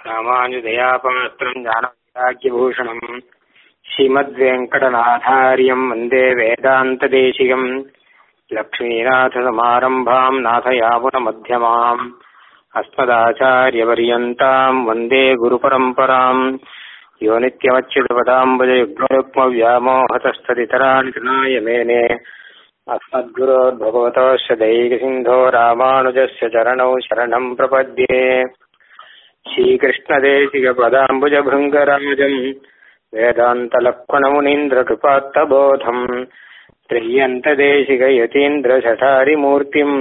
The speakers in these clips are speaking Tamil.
ராமானுஜதயாபாத்திரம் ஞானவைராக்கியபூஷணம் ஸ்ரீமத்வேங்கடநாதாரியம் வந்தே வேதாந்ததேசிகம் லக்ஷ்மீநாதசமாரம்பாம் நாதயாமுனமத்தியமாம் अस्मदाचार्यपर्यन्ताम् वन्दे गुरुपरम्पराम् यो नित्यमच्युतपदाम्बुजयुग्मरुक्मव्यामोहतस्तदितराणि कृणाय मेने अस्मद्गुरोर्भगवतोऽस्य दैकसिन्धो रामानुजस्य चरणौ शरणम् प्रपद्ये श्रीकृष्णदेशिकपदाम्बुजभृङ्गराजम् वेदान्तलक्ष्मणमुनीन्द्रकृपात्तबोधम् त्र्यन्तदेशिकयतीन्द्रशठारिमूर्तिम्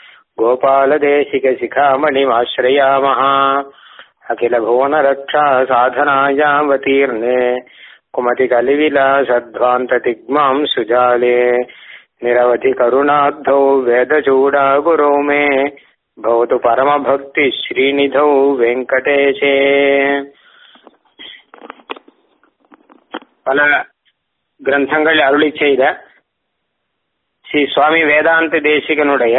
गोपालदेशिकशिखामणिमाश्रयामः अखिलभुवनरक्षा साधनायावतीर्णे कुमतिकलिविलासध्वान्ततिग्मां सुजाले निरवधिकरुणाब्धौ वेदचूडागुरौ मे भवतु परमभक्तिः श्रीनिधौ வெங்கடேஷே பல கிரந்தங்கள் அருளி செய்த ஸ்ரீ சுவாமி வேதாந்த தேசிகனுடைய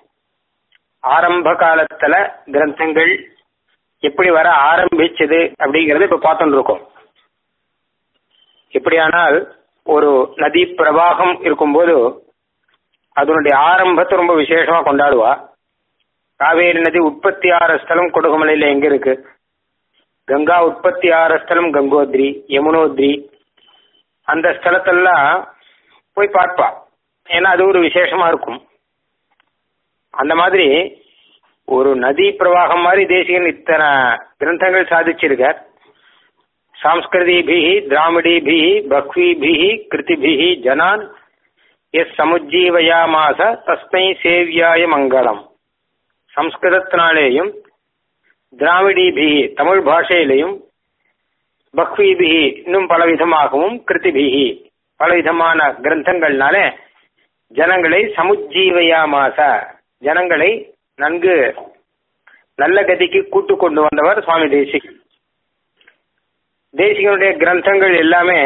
ஆரம்ப காலத்துல கிரந்தங்கள் எப்படி வர ஆரம்பிச்சது அப்படிங்கறது இப்ப பார்த்துட்டு இருக்கோம் எப்படியானால் ஒரு நதி பிரவாகம் இருக்கும்போது அதனுடைய ஆரம்பத்தை ரொம்ப விசேஷமா கொண்டாடுவா காவேரி நதி உற்பத்தி ஆற ஸ்தலம் கொடுகுமலையில எங்க இருக்கு கங்கா உற்பத்தி ஆற ஸ்தலம் கங்கோத்ரி யமுனோத்ரி அந்த ஸ்தலத்தெல்லாம் போய் பார்ப்பா ஏன்னா அது ஒரு விசேஷமா இருக்கும் அந்த மாதிரி ஒரு நதி பிரவாகம் மாதிரி தேசிகன் இத்தனை கிரந்தங்கள் சாதிச்சிருக்கார் சாம்ஸ்கிருதிபிகி திராமிடிபிகி பக்விபிகி கிருதிபிகி ஜனான் எஸ் சமுஜ்ஜீவயாமாச தஸ்மை சேவியாய மங்களம் சம்ஸ்கிருதத்தினாலேயும் திராவிடிபிகி தமிழ் பாஷையிலையும் பக்விபிகி இன்னும் பலவிதமாகவும் கிருதிபிகி பலவிதமான கிரந்தங்கள்னால ஜனங்களை சமுஜ்ஜீவயாமாச ஜனங்களை நன்கு நல்ல கதிக்கு கூட்டு கொண்டு வந்தவர் சுவாமி தேசிக் தேசிகனுடைய கிரந்தங்கள் எல்லாமே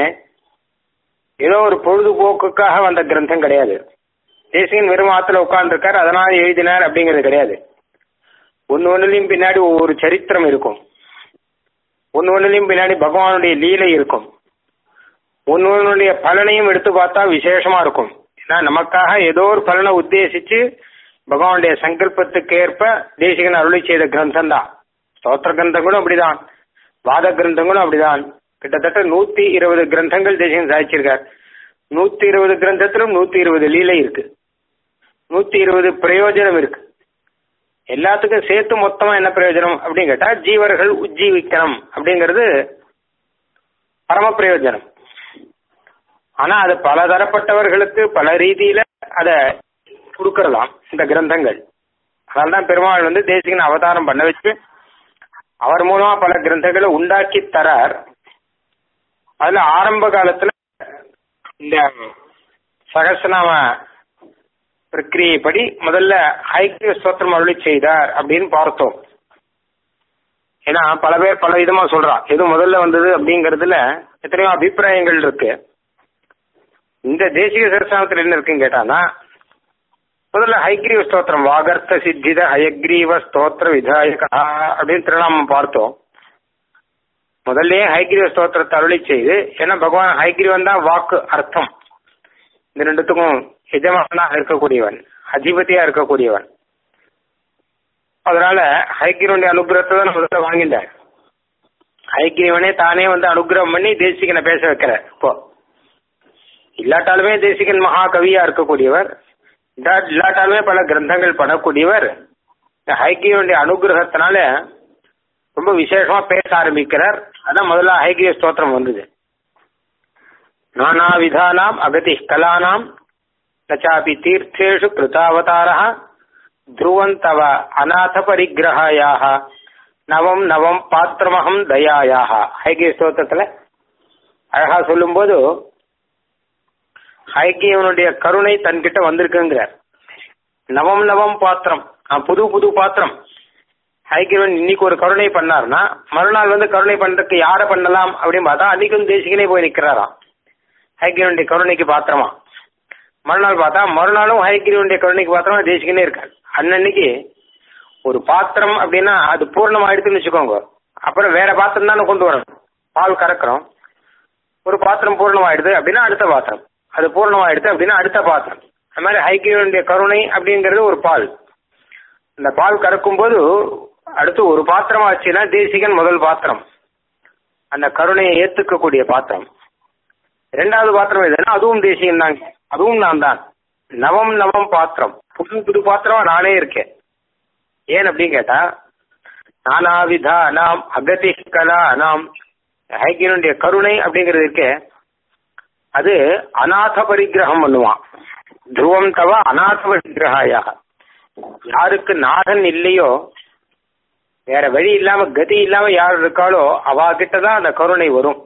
ஏதோ ஒரு பொழுதுபோக்குக்காக வந்த கிரந்தம் கிடையாது தேசிகன் வெறும் ஆத்துல உட்கார்ந்துருக்கார் அதனால எழுதினார் அப்படிங்கிறது கிடையாது ஒன்னு ஒன்னுலயும் பின்னாடி ஒவ்வொரு சரித்திரம் இருக்கும் ஒன்னு ஒன்னுலயும் பின்னாடி பகவானுடைய லீலை இருக்கும் ஒன்னு ஒன்னுடைய பலனையும் எடுத்து பார்த்தா விசேஷமா இருக்கும் ஏன்னா நமக்காக ஏதோ ஒரு பலனை உத்தேசிச்சு பகவானுடைய சங்கல்பத்துக்கு ஏற்ப தேசிகன் அருளி செய்த கிரந்தம் தான் ஸ்தோத்திர கிரந்தங்களும் அப்படிதான் வாத கிரந்தங்களும் அப்படிதான் கிட்டத்தட்ட நூத்தி இருபது கிரந்தங்கள் தேசிகன் சாதிச்சிருக்கார் நூத்தி இருபது கிரந்தத்திலும் நூத்தி இருபது லீலை இருக்கு நூத்தி இருபது பிரயோஜனம் இருக்கு எல்லாத்துக்கும் சேர்த்து மொத்தமா என்ன பிரயோஜனம் அப்படின்னு கேட்டா ஜீவர்கள் உஜ்ஜீவிக்கணும் அப்படிங்கிறது பரம பிரயோஜனம் ஆனா அது பல தரப்பட்டவர்களுக்கு பல ரீதியில அத கொடுக்கறலாம் இந்த கிரந்தங்கள் அதனால்தான் பெருமாள் வந்து தேசிகன் அவதாரம் பண்ண வச்சு அவர் மூலமா பல கிரந்தங்களை உண்டாக்கி தரார் அதுல ஆரம்ப காலத்துல இந்த சகசநாம பிரக்கிரியைப்படி முதல்ல ஐக்கிய ஸ்தோத்திரம் அருளி செய்தார் அப்படின்னு பார்த்தோம் ஏன்னா பல பேர் பல விதமா சொல்றா எது முதல்ல வந்தது அப்படிங்கறதுல எத்தனையோ அபிப்பிராயங்கள் இருக்கு இந்த தேசிக சரஸ்தானத்துல என்ன இருக்குன்னு கேட்டானா முதல்ல ஹைக்ரீவ ஸ்தோத்திரம் வாகர்த்த சித்தித ஹயக்ரீவ ஸ்தோத்திர விதாயகா அப்படின்னு திருநாமம் பார்த்தோம் முதல்லயே ஹைகிரீவ ஸ்தோத்திரத்தை அருளி செய்து ஏன்னா பகவான் ஹைகிரீவன் தான் வாக்கு அர்த்தம் இந்த ரெண்டுத்துக்கும் எஜமானா இருக்கக்கூடியவன் அதிபதியா இருக்கக்கூடியவன் அதனால ஹைகிரீவனுடைய அனுகிரகத்தை தான் முதல்ல வாங்கிட்டார் ஹைகிரீவனே தானே வந்து அனுகிரகம் பண்ணி தேசிகனை பேச வைக்கிற இப்போ இல்லாட்டாலுமே தேசிகன் மகா கவியா இருக்கக்கூடியவர் இல்லாட்டாலுமே பல கிரந்தங்கள் படக்கூடியவர் இந்த ஹைகிரீவனுடைய அனுகிரகத்தினால ரொம்ப விசேஷமா பேச ஆரம்பிக்கிறார் அதான் முதல்ல ஹைகிரிய ஸ்தோத்திரம் வந்தது நானா விதானாம் அகதி கலானாம் நச்சாபி தீர்த்தேஷு கிருதாவதாரா த்ருவந்தவ அநாத பரிகிரகாயாக நவம் நவம் பாத்திரமகம் தயாயாக ஹைகிய ஸ்தோத்திரத்துல அழகா சொல்லும்போது ஹைகியவனுடைய கருணை தன்கிட்ட வந்திருக்குங்கிறார் நவம் நவம் பாத்திரம் புது புது பாத்திரம் ஹைகிரவன் இன்னைக்கு ஒரு கருணை பண்ணார்னா மறுநாள் வந்து கருணை பண்றதுக்கு யார பண்ணலாம் அப்படின்னு பார்த்தா அன்னைக்கும் தேசிகனே போய் நிக்கிறாராம் ஹைகிரவனுடைய கருணைக்கு பாத்திரமா மறுநாள் பார்த்தா மறுநாளும் ஹைகிரவனுடைய கருணைக்கு பாத்திரமா தேசிகனே இருக்கார் அன்னன்னைக்கு ஒரு பாத்திரம் அப்படின்னா அது பூர்ணம் ஆயிடுச்சுன்னு வச்சுக்கோங்க அப்புறம் வேற பாத்திரம் தானே கொண்டு வரணும் பால் கறக்கிறோம் ஒரு பாத்திரம் பூர்ணமாயிடுது அப்படின்னா அடுத்த பாத்திரம் அது பூர்ணமாயிடுது அப்படின்னா அடுத்த பாத்திரம் அது மாதிரி ஹைகிரீவனுடைய கருணை அப்படிங்கிறது ஒரு பால் இந்த பால் கறக்கும் போது அடுத்து ஒரு பாத்திரம் ஆச்சுன்னா தேசிகன் முதல் பாத்திரம் அந்த கருணையை ஏத்துக்கக்கூடிய பாத்திரம் இரண்டாவது பாத்திரம் எதுனா அதுவும் தேசிகன் தான் அதுவும் நான் தான் நவம் நவம் பாத்திரம் புது புது பாத்திரம் நானே இருக்கேன் ஏன் அப்படின்னு கேட்டா நானாவிதா நாம் அகதி கலா நாம் ஹைகிரனுடைய கருணை அப்படிங்கிறது இருக்கே அது அநாத பரிகிரகம் பண்ணுவான் துருவம் தவ அநாத பரிகிரகாயாக யாருக்கு நாதன் இல்லையோ வேற வழி இல்லாம கதி இல்லாம யார் இருக்காளோ அவா கிட்டதான் அந்த கருணை வரும்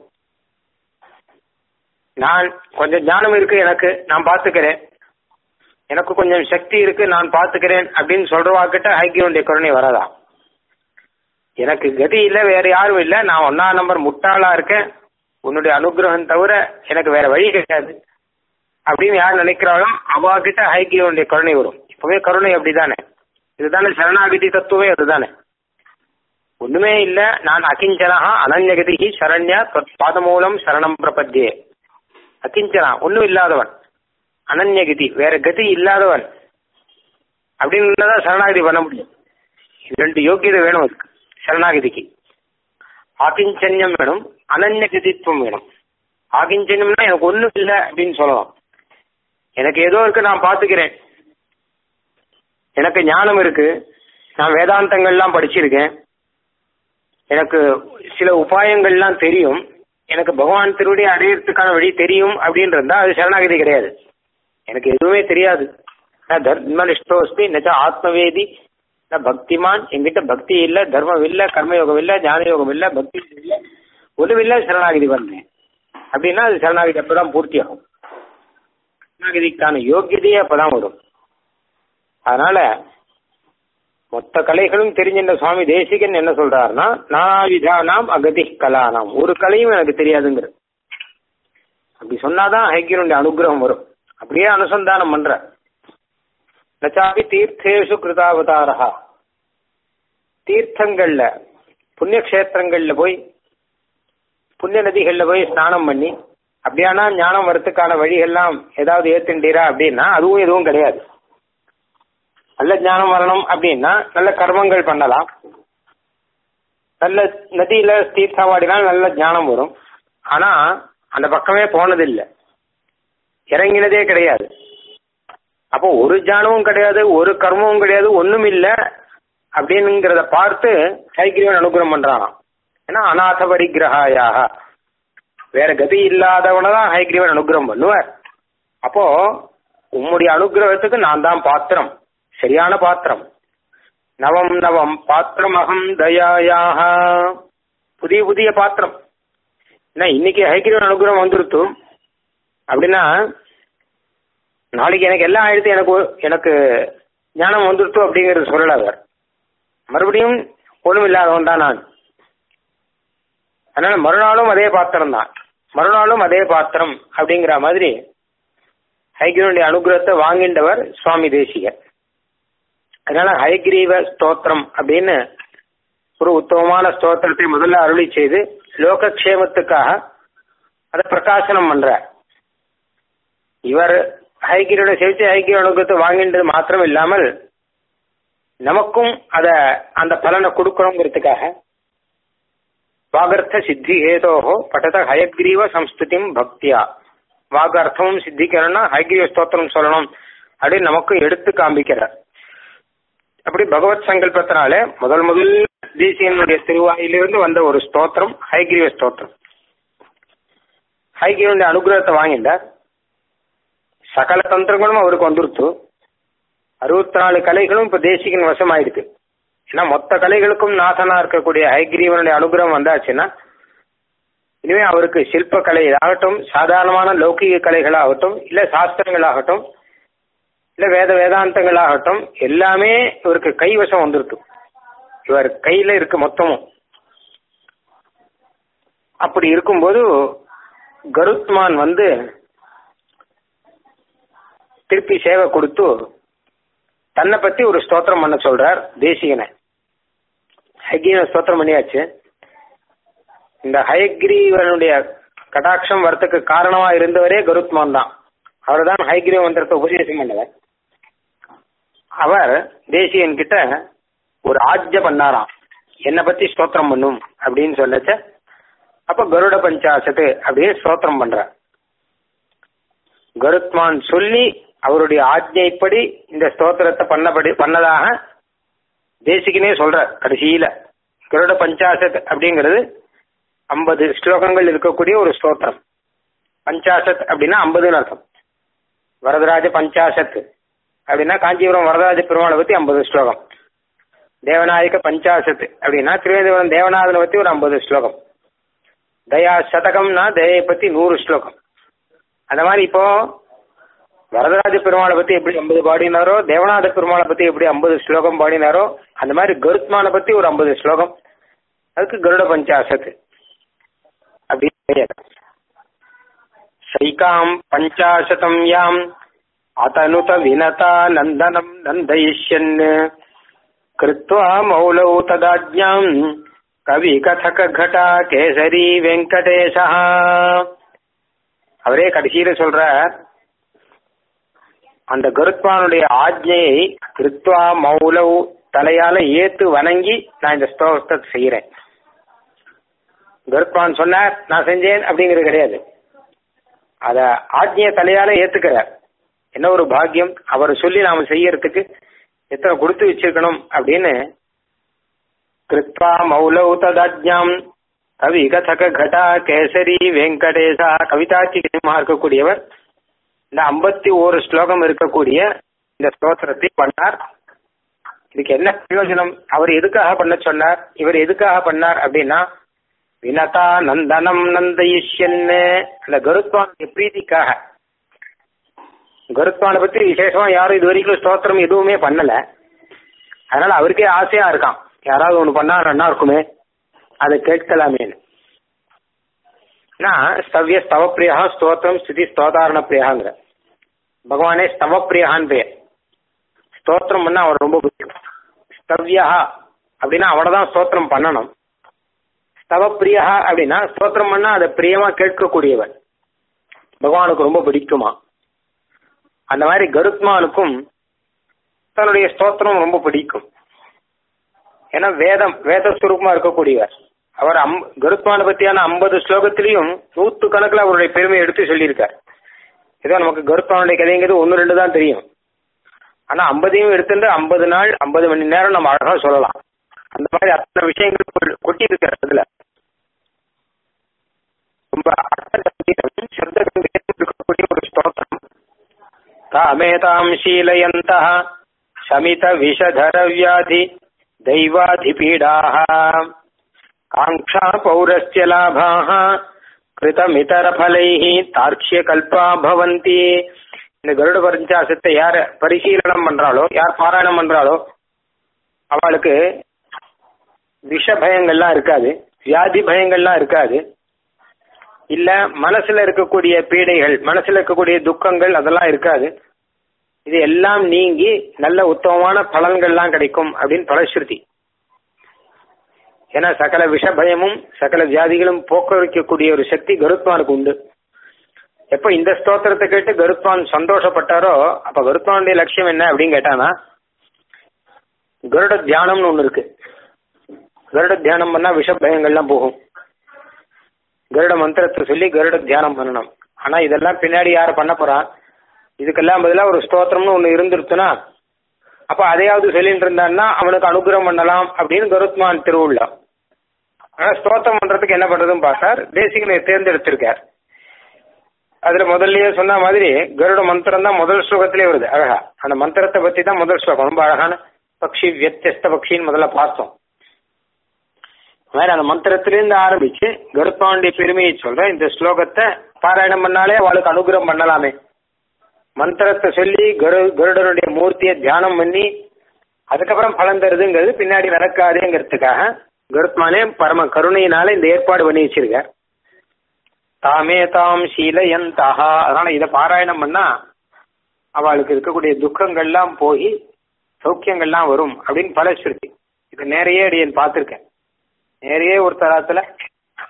நான் கொஞ்சம் ஞானம் இருக்கு எனக்கு நான் பாத்துக்கிறேன் எனக்கு கொஞ்சம் சக்தி இருக்கு நான் பாத்துக்கிறேன் அப்படின்னு சொல்றவா கிட்ட ஹைகிரனுடைய கருணை வராதா எனக்கு கதி இல்லை வேற யாரும் இல்லை நான் ஒன்னா நம்பர் முட்டாளா இருக்கேன் உன்னுடைய அனுகிரகம் தவிர எனக்கு வேற வழி கிடையாது அப்படின்னு யார் நினைக்கிறாளோ அவா கிட்ட ஹைகிரனுடைய கருணை வரும் இப்பவே கருணை அப்படிதானே இதுதானே சரணாகதி தத்துவமே அதுதானே ஒண்ணுமே இல்ல நான் அகிஞ்சனஹா அனன்யகதி சரண்யா பாதமூலம் சரணம் பிரபத்தியே அகிஞ்சனா ஒண்ணும் இல்லாதவன் அனன்யகதி வேற கதி இல்லாதவன் அப்படின்னு தான் சரணாகதி பண்ண முடியும் ரெண்டு யோக்கியதை வேணும் அதுக்கு சரணாகதிக்கு ஆகிஞ்சன்யம் வேணும் அனன்யகதித்துவம் வேணும் ஆகிஞ்சன்யம்னா எனக்கு ஒண்ணும் இல்லை அப்படின்னு சொல்லலாம் எனக்கு ஏதோ இருக்கு நான் பாத்துக்கிறேன் எனக்கு ஞானம் இருக்கு நான் வேதாந்தங்கள்லாம் படிச்சிருக்கேன் எனக்கு சில உபாயங்கள்லாம் தெரியும் எனக்கு பகவான் திருவடி அடையிறதுக்கான வழி தெரியும் அப்படின்னு இருந்தா அது சரணாகதி கிடையாது எனக்கு எதுவுமே தெரியாது நான் தர்மனிஷ்டோஸ்தி நச்ச ஆத்மவேதி நான் பக்திமான் என்கிட்ட பக்தி இல்லை தர்மம் இல்லை கர்மயோகம் இல்லை ஞான யோகம் இல்லை பக்தி இல்லை ஒன்றுமில்லை சரணாகதி பண்ணேன் அப்படின்னா அது சரணாகதி அப்பதான் பூர்த்தி ஆகும் சரணாகதிக்கான யோகியதையே அப்பதான் வரும் அதனால மொத்த கலைகளும் தெரிஞ்சின்ற சுவாமி தேசிகன் என்ன சொல்றாருன்னா நானாவிதானாம் அகதி கலானாம் ஒரு கலையும் எனக்கு தெரியாதுங்கிறது அப்படி சொன்னாதான் ஹைக்கியனுடைய அனுகிரகம் வரும் அப்படியே அனுசந்தானம் பண்ற நச்சாபி தீர்த்தேஷு கிருதாவதாரா தீர்த்தங்கள்ல புண்ணிய கஷேத்திரங்கள்ல போய் புண்ணிய நதிகள்ல போய் ஸ்நானம் பண்ணி அப்படியானா ஞானம் வரத்துக்கான வழிகள்லாம் ஏதாவது ஏத்துண்டீரா அப்படின்னா அதுவும் எதுவும் கிடையாது நல்ல ஞானம் வரணும் அப்படின்னா நல்ல கர்மங்கள் பண்ணலாம் நல்ல நதியில தீர்த்தவாடினால் நல்ல ஞானம் வரும் ஆனா அந்த பக்கமே போனதில்லை இறங்கினதே கிடையாது அப்போ ஒரு ஞானமும் கிடையாது ஒரு கர்மமும் கிடையாது ஒண்ணும் இல்லை அப்படிங்கிறத பார்த்து ஹைகிரீவன் அனுகிரகம் பண்றானாம் ஏன்னா அநாத பரிகிரகாயாக வேற கதி இல்லாதவனை தான் ஹைகிரீவன் அனுகிரகம் பண்ணுவார் அப்போ உம்முடைய அனுகிரகத்துக்கு நான் தான் பாத்திரம் சரியான பாத்திரம் நவம் நவம் பாத்திரம் அகம் தயாயாக புதிய புதிய பாத்திரம் என்ன இன்னைக்கு ஹைகிரீவன் அனுகிரகம் வந்துருத்து அப்படின்னா நாளைக்கு எனக்கு எல்லாம் ஆயிடுத்து எனக்கு எனக்கு ஞானம் வந்துருத்து அப்படிங்கிறது சொல்லல அவர் மறுபடியும் ஒன்றும் இல்லாதவன் தான் நான் அதனால மறுநாளும் அதே பாத்திரம் தான் மறுநாளும் அதே பாத்திரம் அப்படிங்கிற மாதிரி ஹைகிரனுடைய அனுகிரகத்தை வாங்கின்றவர் சுவாமி தேசிகர் அதனால ஹயக்ரீவ ஸ்தோத்திரம் அப்படின்னு ஒரு உத்தமமான ஸ்தோத்திரத்தை முதல்ல அருளி செய்து லோகக்ஷேமத்துக்காக அதை பிரகாசனம் பண்ற இவர் ஹைகிரியோட செலுத்தி ஹைகிரி அனுகிரகத்தை வாங்கின்றது மாத்திரம் இல்லாமல் நமக்கும் அத அந்த பலனை கொடுக்கணுங்கிறதுக்காக வாகர்த்த சித்தி ஹேதோஹோ பட்டத ஹயக்ரீவ சம்ஸ்துதிம் பக்தியா வாகர்த்தமும் சித்திக்கணும்னா ஹயக்ரீவ ஸ்தோத்திரம் சொல்லணும் அப்படின்னு நமக்கு எடுத்து காண்பிக்கிறார் அப்படி பகவத் சங்கல்பத்தினால முதல் முதல் தேசியனுடைய திருவாயிலிருந்து வந்த ஒரு ஸ்தோத்திரம் ஹைகிரீவ ஸ்தோத்திரம் ஹைகிரீவனுடைய அனுகிரகத்தை வாங்கிட்டார் சகல தந்திரங்களும் அவருக்கு வந்துருத்து அறுபத்தி நாலு கலைகளும் இப்ப தேசிகன் வசமாயிடுது ஏன்னா மொத்த கலைகளுக்கும் நாசனா இருக்கக்கூடிய ஹைகிரீவனுடைய அனுகிரகம் வந்தாச்சுன்னா இனிமே அவருக்கு சிற்ப கலை ஆகட்டும் சாதாரணமான லௌகிக கலைகளாகட்டும் இல்ல சாஸ்திரங்களாகட்டும் இல்ல வேத வேதாந்தங்களாகட்டும் எல்லாமே இவருக்கு கைவசம் வந்துருக்கு இவர் கையில இருக்கு மொத்தமும் அப்படி இருக்கும்போது கருத்மான் வந்து திருப்பி சேவை கொடுத்து தன்னை பத்தி ஒரு ஸ்தோத்திரம் பண்ண சொல்றார் தேசிகனை ஹைகீன ஸ்தோத்திரம் பண்ணியாச்சு இந்த ஹயக்ரீவனுடைய கடாட்சம் வரத்துக்கு காரணமா இருந்தவரே கருத்மான் தான் அவர் தான் ஹயக்ரீவ மந்திரத்தை உபதேசம் பண்ணவர் அவர் தேசியன் கிட்ட ஒரு ஆஜ்ய பண்ணாராம் என்னை பத்தி ஸ்தோத்திரம் பண்ணும் அப்படின்னு சொல்லச்ச அப்ப கருட பஞ்சாசத்து அப்படின்னு ஸ்தோத்திரம் பண்ற கருத்மான் சொல்லி அவருடைய ஆஜ்ஞைப்படி இந்த ஸ்தோத்திரத்தை பண்ணபடி பண்ணதாக தேசிகனே சொல்ற கடைசியில கருட பஞ்சாசத் அப்படிங்கிறது ஐம்பது ஸ்லோகங்கள் இருக்கக்கூடிய ஒரு ஸ்தோத்திரம் பஞ்சாசத் அப்படின்னா ஐம்பதுன்னு அர்த்தம் வரதராஜ பஞ்சாசத் அப்படின்னா காஞ்சிபுரம் வரதராஜ பெருமாளை பத்தி ஐம்பது ஸ்லோகம் தேவநாயக பஞ்சாசத் அப்படின்னா திருவேந்திபுரம் தேவநாதனை பத்தி ஒரு ஐம்பது ஸ்லோகம் தயா சதகம்னா தயை பத்தி நூறு ஸ்லோகம் அந்த மாதிரி இப்போ வரதராஜ பெருமாளை பத்தி எப்படி ஐம்பது பாடினாரோ தேவநாத பெருமாளை பத்தி எப்படி ஐம்பது ஸ்லோகம் பாடினாரோ அந்த மாதிரி கருத்மானை பத்தி ஒரு ஐம்பது ஸ்லோகம் அதுக்கு கருட பஞ்சாசத் அப்படின்னு பெயர் சைகாம் பஞ்சாசதம் யாம் அதனுத வினதா நந்தனம் நந்தயிஷ்யன் கிருத்வா மௌலௌ ததாஜ்ஞாம் கவி கதக கடா கேசரி வெங்கடேசா அவரே கடைசியில சொல்ற அந்த கருத்வானுடைய ஆஜ்ஞையை கிருத்வா மௌலவ் தலையால ஏத்து வணங்கி நான் இந்த ஸ்தோகத்தை செய்யறேன் கருத்வான் சொன்னார் நான் செஞ்சேன் அப்படிங்கிறது கிடையாது அத ஆஜ்ஞைய தலையால ஏத்துக்கிறார் என்ன ஒரு பாக்கியம் அவர் சொல்லி நாம செய்யறதுக்கு எத்தனை கொடுத்து வச்சிருக்கணும் அப்படின்னு கிருத்வா மௌலவ் ததாஜ்ஞாம் கவி கதக கடா கேசரி வெங்கடேசா கவிதாச்சிகமா இருக்கக்கூடியவர் இந்த ஐம்பத்தி ஓரு ஸ்லோகம் இருக்கக்கூடிய இந்த ஸ்தோத்திரத்தை பண்ணார் இதுக்கு என்ன பிரயோஜனம் அவர் எதுக்காக பண்ண சொன்னார் இவர் எதுக்காக பண்ணார் அப்படின்னா வினதா நந்தனம் நந்தயிஷ்யன்னு அந்த கருத்வானுடைய பிரீதிக்காக கருத்வானை பத்தி விசேஷமா யாரும் இது வரைக்கும் ஸ்தோத்திரம் எதுவுமே பண்ணல அதனால அவருக்கே ஆசையா இருக்கான் யாராவது ஒண்ணு பண்ணா நல்லா இருக்குமே அதை கேட்கலாமேன்னு ஸ்தவ்ய ஸ்தவப்பிரியா ஸ்தோத்திரம் ஸ்திதி ஸ்தோதாரண பிரியாங்கிற பகவானே ஸ்தவப்பிரியான்னு பேர் ஸ்தோத்திரம் பண்ணா அவர் ரொம்ப பிடிக்கும் ஸ்தவ்யா அப்படின்னா அவனை தான் ஸ்தோத்திரம் பண்ணணும் ஸ்தவப்பிரியா அப்படின்னா ஸ்தோத்திரம் பண்ணா அதை பிரியமா கேட்கக்கூடியவன் பகவானுக்கு ரொம்ப பிடிக்குமா அந்த மாதிரி கருத்மானுக்கும் தன்னுடைய ஸ்தோத்திரம் ரொம்ப பிடிக்கும் ஏன்னா வேதம் வேத சுரூபமா இருக்கக்கூடியவர் அவர் அம் கருத்மானை பத்தியான ஐம்பது ஸ்லோகத்திலையும் நூத்து கணக்கில் அவருடைய பெருமையை எடுத்து சொல்லியிருக்கார் ஏதோ நமக்கு கருத்மானுடைய கதைங்கிறது ஒன்று ரெண்டு தான் தெரியும் ஆனா ஐம்பதையும் எடுத்துட்டு ஐம்பது நாள் ஐம்பது மணி நேரம் நம்ம அழகா சொல்லலாம் அந்த மாதிரி அத்தனை விஷயங்கள் கொட்டி இருக்காரு அதுல ரொம்ப இருக்கக்கூடிய ஒரு ஸ்தோத்திரம் காமேதாம் சீலயந்த சமித விஷதர வியாதி दैवाधिपीडाः काङ्क्षा पौरस्य लाभाः कृतमितरफलैः தார்க்ஷியகல்பா பவந்தி இந்த கருட பஞ்சாசத்தை யார் பரிசீலனம் பண்றாளோ யார் பாராயணம் பண்றாளோ அவளுக்கு விஷ பயங்கள்லாம் இருக்காது வியாதி பயங்கள்லாம் இருக்காது இல்ல மனசுல இருக்கக்கூடிய பீடைகள் மனசுல இருக்கக்கூடிய துக்கங்கள் அதெல்லாம் இருக்காது இது எல்லாம் நீங்கி நல்ல உத்தமமான பலன்கள்லாம் கிடைக்கும் அப்படின்னு பலஸ்ருதி ஏன்னா சகல விஷ பயமும் சகல வியாதிகளும் போக்குவிக்கக்கூடிய ஒரு சக்தி கருத்வானுக்கு உண்டு எப்ப இந்த ஸ்தோத்திரத்தை கேட்டு கருத்வான் சந்தோஷப்பட்டாரோ அப்ப கருத்வானுடைய லட்சியம் என்ன அப்படின்னு கேட்டானா கருட தியானம்னு ஒண்ணு இருக்கு கருட தியானம் பண்ணா விஷ பயங்கள்லாம் போகும் கருட மந்திரத்தை சொல்லி கருட தியானம் பண்ணணும் ஆனா இதெல்லாம் பின்னாடி யார் பண்ண போறா இதுக்கெல்லாம் பதிலாக ஒரு ஸ்தோத்திரம்னு ஒன்று இருந்துருச்சுன்னா அப்போ அதையாவது சொல்லிட்டு இருந்தான்னா அவனுக்கு அனுகிரகம் பண்ணலாம் அப்படின்னு கருத்மான் திருவுள்ளா ஆனால் ஸ்தோத்திரம் பண்றதுக்கு என்ன பண்றதுன்னு பார்த்தார் தேசிகனை தேர்ந்தெடுத்திருக்கார் அதுல முதல்லயே சொன்ன மாதிரி கருட மந்திரம் தான் முதல் ஸ்லோகத்திலே வருது அழகா அந்த மந்திரத்தை பத்தி தான் முதல் ஸ்லோகம் ரொம்ப அழகான பக்ஷி வியத்தியஸ்த பக்ஷின்னு முதல்ல பார்த்தோம் மாதிரி அந்த மந்திரத்திலிருந்து ஆரம்பிச்சு கருத்மாவுடைய பெருமையை சொல்ற இந்த ஸ்லோகத்தை பாராயணம் பண்ணாலே அவளுக்கு அனுகிரகம் பண்ணலாமே மந்திரத்தை சொல்லி கரு கருடனுடைய மூர்த்தியை தியானம் பண்ணி அதுக்கப்புறம் பலன் தருதுங்கிறது பின்னாடி நடக்காதுங்கிறதுக்காக கருத்மானே பரம கருணையினால இந்த ஏற்பாடு பண்ணி வச்சிருக்கார் தாமே தாம் சீலயந்தஹா அதனால இதை பாராயணம் பண்ணா அவளுக்கு இருக்கக்கூடிய துக்கங்கள்லாம் போய் சௌக்கியங்கள்லாம் வரும் அப்படின்னு பல ஸ்ருதி இது நேரையே அடியன் பார்த்துருக்கேன் நேரையே ஒரு தரத்துல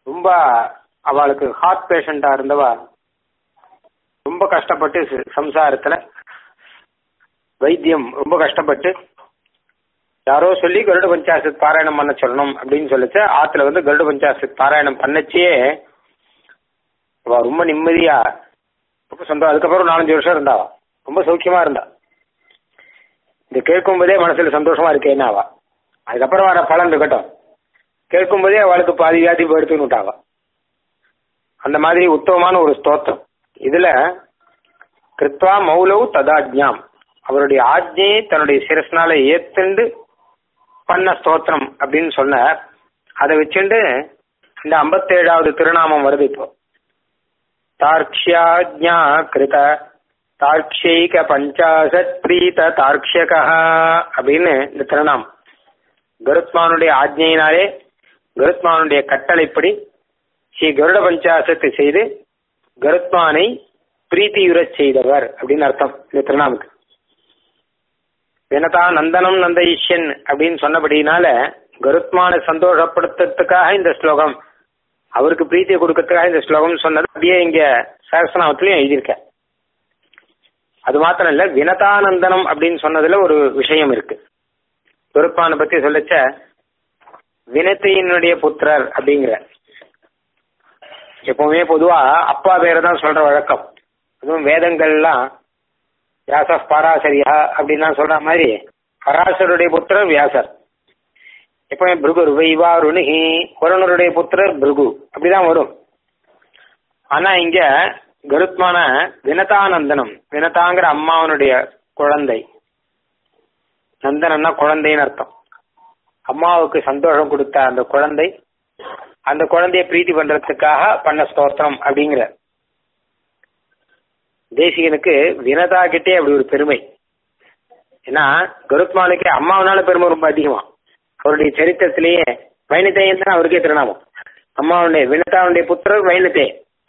ரொம்ப அவளுக்கு ஹார்ட் பேஷண்டா இருந்தவா ரொம்ப கஷ்டப்பட்டு ச- சம்சாரத்துல வைத்தியம் ரொம்ப கஷ்டப்பட்டு யாரோ சொல்லி கருட பஞ்சாசத் பாராயணம் பண்ண சொல்லணும் அப்படின்னு சொல்லிச்சு ஆத்துல வந்து கருட பஞ்சாசத் பாராயணம் பண்ணச்சே அவ ரொம்ப நிம்மதியா ரொம்ப சந்தோஷம் அதுக்கப்புறம் நாலஞ்சு வருஷம் இருந்தாவா ரொம்ப சௌக்கியமா இருந்தா இது கேட்கும் போதே மனசுல சந்தோஷமா இருக்கேன்னு அவ அதுக்கப்புறம் வர பலன் இருக்கட்டும் கேட்கும் போதே அவளுக்கு பாதி வியாதி எடுத்துன்னு விட்டாவா அந்த மாதிரி உத்தமமான ஒரு ஸ்தோத்திரம் இதுல கிருத்வா மௌலவ் ததாஜ்ஞாம் அவருடைய ஆஜ்ஞையை தன்னுடைய சிரஸ்னால ஏத்துண்டு பண்ண ஸ்தோத்திரம் அப்படின்னு சொன்னார் அதை வச்சுண்டு இந்த ஐம்பத்தேழாவது திருநாமம் வருது இப்போ தார்க்ஷ்யாஜ்ஞா கிருத தார்க்ஷைக பஞ்சாசத் பிரீத தார்க்ஷகா அப்படின்னு இந்த திருநாமம் கருத்மானுடைய ஆஜ்ஞையினாலே கருத்மானுடைய கட்டளைப்படி ஸ்ரீ கருட பஞ்சாசத்தை செய்து கருத்மானை பிரீத்தியுறச் செய்தவர் அப்படின்னு அர்த்தம் இந்த திருநாமுக்கு வினதா நந்தனம் நந்தயிஷ்யன் அப்படின்னு சொன்னபடினால கருத்மான சந்தோஷப்படுத்துறதுக்காக இந்த ஸ்லோகம் அவருக்கு பிரீத்தியை கொடுக்கறதுக்காக இந்த ஸ்லோகம் சொன்னது அப்படியே இங்க சகசநாமத்திலையும் எழுதியிருக்க அது மாத்திரம் இல்ல வினதானந்தனம் அப்படின்னு சொன்னதுல ஒரு விஷயம் இருக்கு கருத்மான பத்தி சொல்லச்ச வினத்தையினுடைய புத்திரர் அப்படிங்கிற எப்பவுமே பொதுவா அப்பா பேரை தான் சொல்ற வழக்கம் அதுவும் வேதங்கள்லாம் வியாச பராசரியா அப்படின்லாம் சொல்ற மாதிரி பராசருடைய புத்திரர் வியாசர் எப்பவுமே பிருகு வைவாருணிகி வருணருடைய புத்திரர் பிருகு அப்படிதான் வரும் ஆனா இங்க கருத்மான வினதானந்தனம் வினதாங்கிற அம்மாவனுடைய குழந்தை நந்தனம்னா குழந்தைன்னு அர்த்தம் அம்மாவுக்கு சந்தோஷம் கொடுத்த அந்த குழந்தை அந்த குழந்தைய பிரீத்தி பண்றதுக்காக பண்ண ஸ்தோத்திரம் அப்படிங்கிற தேசிகனுக்கு வினதா கிட்டே அப்படி ஒரு பெருமை ஏன்னா கருத்மானுக்கு அம்மாவனால பெருமை ரொம்ப அதிகமா அவருடைய சரித்திரத்திலேயே வைணத்தையன் தான் அவருக்கே திருநாமம் அம்மாவுடைய வினதாவுடைய புத்திரர் வைணத்தே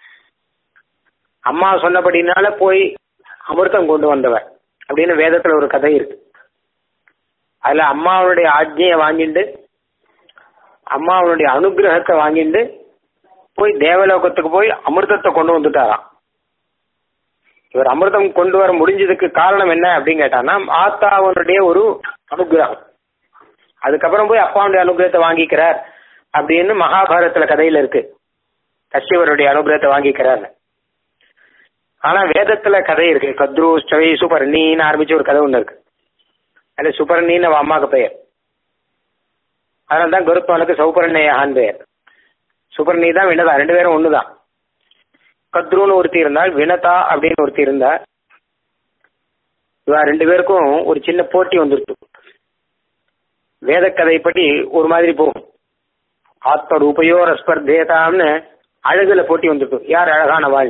அம்மா சொன்னபடினால போய் அமிர்தம் கொண்டு வந்தவர் அப்படின்னு வேதத்துல ஒரு கதை இருக்கு அதுல அம்மாவுடைய ஆஜ்ஞையை வாங்கிட்டு அம்மாவுடைய அனுகிரகத்தை வாங்கிட்டு போய் தேவலோகத்துக்கு போய் அமிர்தத்தை கொண்டு வந்துட்டாராம் இவர் அமிர்தம் கொண்டு வர முடிஞ்சதுக்கு காரணம் என்ன அப்படின்னு கேட்டான்னா ஆத்தாவனுடைய ஒரு அனுகிரகம் அதுக்கப்புறம் போய் அப்பாவுடைய அனுகிரகத்தை வாங்கிக்கிறார் அப்படின்னு மகாபாரதத்துல கதையில இருக்கு கஷ்யவருடைய அனுகிரகத்தை வாங்கிக்கிறார் ஆனா வேதத்துல கதை இருக்கு கத்ரு ஸ்டவை சுபர்ணின்னு ஆரம்பிச்சு ஒரு கதை ஒண்ணு இருக்கு அதுல சுபர்ணின்னு அவ அம்மாக்கு பெயர் அதனால தான் கருத்மானுக்கு சௌபர்ணயான் பெயர் சுபர்ணி தான் வினதா ரெண்டு பேரும் ஒண்ணுதான் கத்ருன்னு ஒருத்தி இருந்தால் வினதா அப்படின்னு ஒருத்தி இருந்தார் இவா ரெண்டு பேருக்கும் ஒரு சின்ன போட்டி வந்துருச்சு வேத கதைப்படி ஒரு மாதிரி போகும் ஆத்ம ரூபயோ ரஸ்பர்தேதாம்னு அழகுல போட்டி வந்துட்டு யார் அழகான வாழ்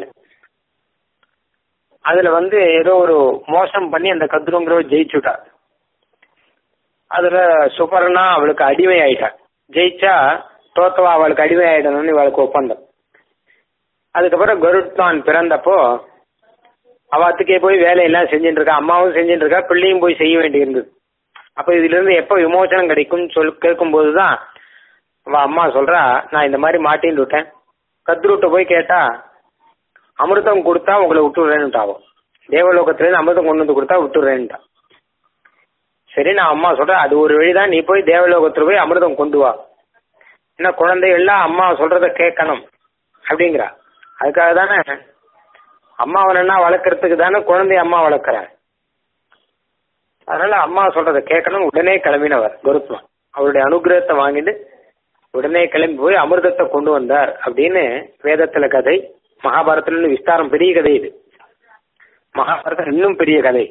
அதுல வந்து ஏதோ ஒரு மோசம் பண்ணி அந்த கத்ருங்கிறவ ஜெயிச்சுட்டா அதுல சுபர்ணா அவளுக்கு அடிமை ஆயிட்டா ஜெயிச்சா தோத்தவா அவளுக்கு அடிமை ஆயிடணும்னு இவளுக்கு ஒப்பந்தம் அதுக்கப்புறம் கருட்தான் பிறந்தப்போ அவாத்துக்கே போய் வேலையெல்லாம் செஞ்சுட்டு இருக்கா அம்மாவும் செஞ்சுட்டு இருக்கா பிள்ளையும் போய் செய்ய வேண்டியிருந்தது அப்ப இதுல இருந்து எப்ப விமோசனம் கிடைக்கும்னு சொல் கேட்கும்போது தான் அவ அம்மா சொல்றா நான் இந்த மாதிரி மாட்டின்னு விட்டேன் கத்ருட்ட போய் கேட்டா அமிர்தம் கொடுத்தா உங்களை விட்டுறேன்னுட்டாவும் தேவலோகத்துல இருந்து அமிர்தம் கொண்டு வந்து கொடுத்தா விட்டுறேன்ட்டா சரி நான் அம்மா சொல்றேன் அது ஒரு வழிதான் நீ போய் தேவலோகத்துல போய் அமிர்தம் கொண்டு வா என்ன குழந்தைகள்லாம் அம்மா சொல்றத கேட்கணும் அப்படிங்கிறா அதுக்காக தானே அம்மாவனா வளர்க்கறதுக்கு தானே குழந்தைய அம்மா வளர்க்குறார் அதனால அம்மா சொல்றத கேட்கணும் உடனே கிளம்பினவர் கருத்மான் அவருடைய அனுகிரகத்தை வாங்கிட்டு உடனே கிளம்பி போய் அமிர்தத்தை கொண்டு வந்தார் அப்படின்னு வேதத்துல கதை மகாபாரதத்துல விஸ்தாரம் பெரிய கதை இது மகாபாரதம் இன்னும் பெரிய கதை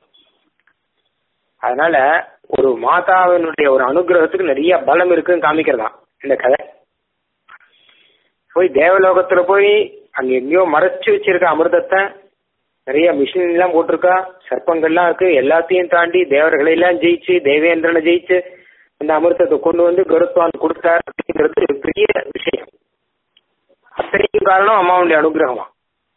அதனால ஒரு மாதாவினுடைய ஒரு அனுகிரகத்துக்கு நிறைய பலம் இருக்குன்னு காமிக்கிறதா இந்த கதை போய் தேவலோகத்துல போய் அங்க எங்கேயோ மறைச்சு வச்சிருக்க அமிர்தத்தை நிறைய மிஷின் எல்லாம் போட்டிருக்கா சர்ப்பங்கள்லாம் இருக்கு எல்லாத்தையும் தாண்டி தேவர்களை எல்லாம் ஜெயிச்சு தேவேந்திரனை ஜெயிச்சு இந்த அமிர்தத்தை கொண்டு வந்து கருத்வான் கொடுத்தார் அப்படிங்கிறது ஒரு பெரிய விஷயம் அத்தனைக்கும் காரணம் அம்மாவுடைய அனுகிரகமா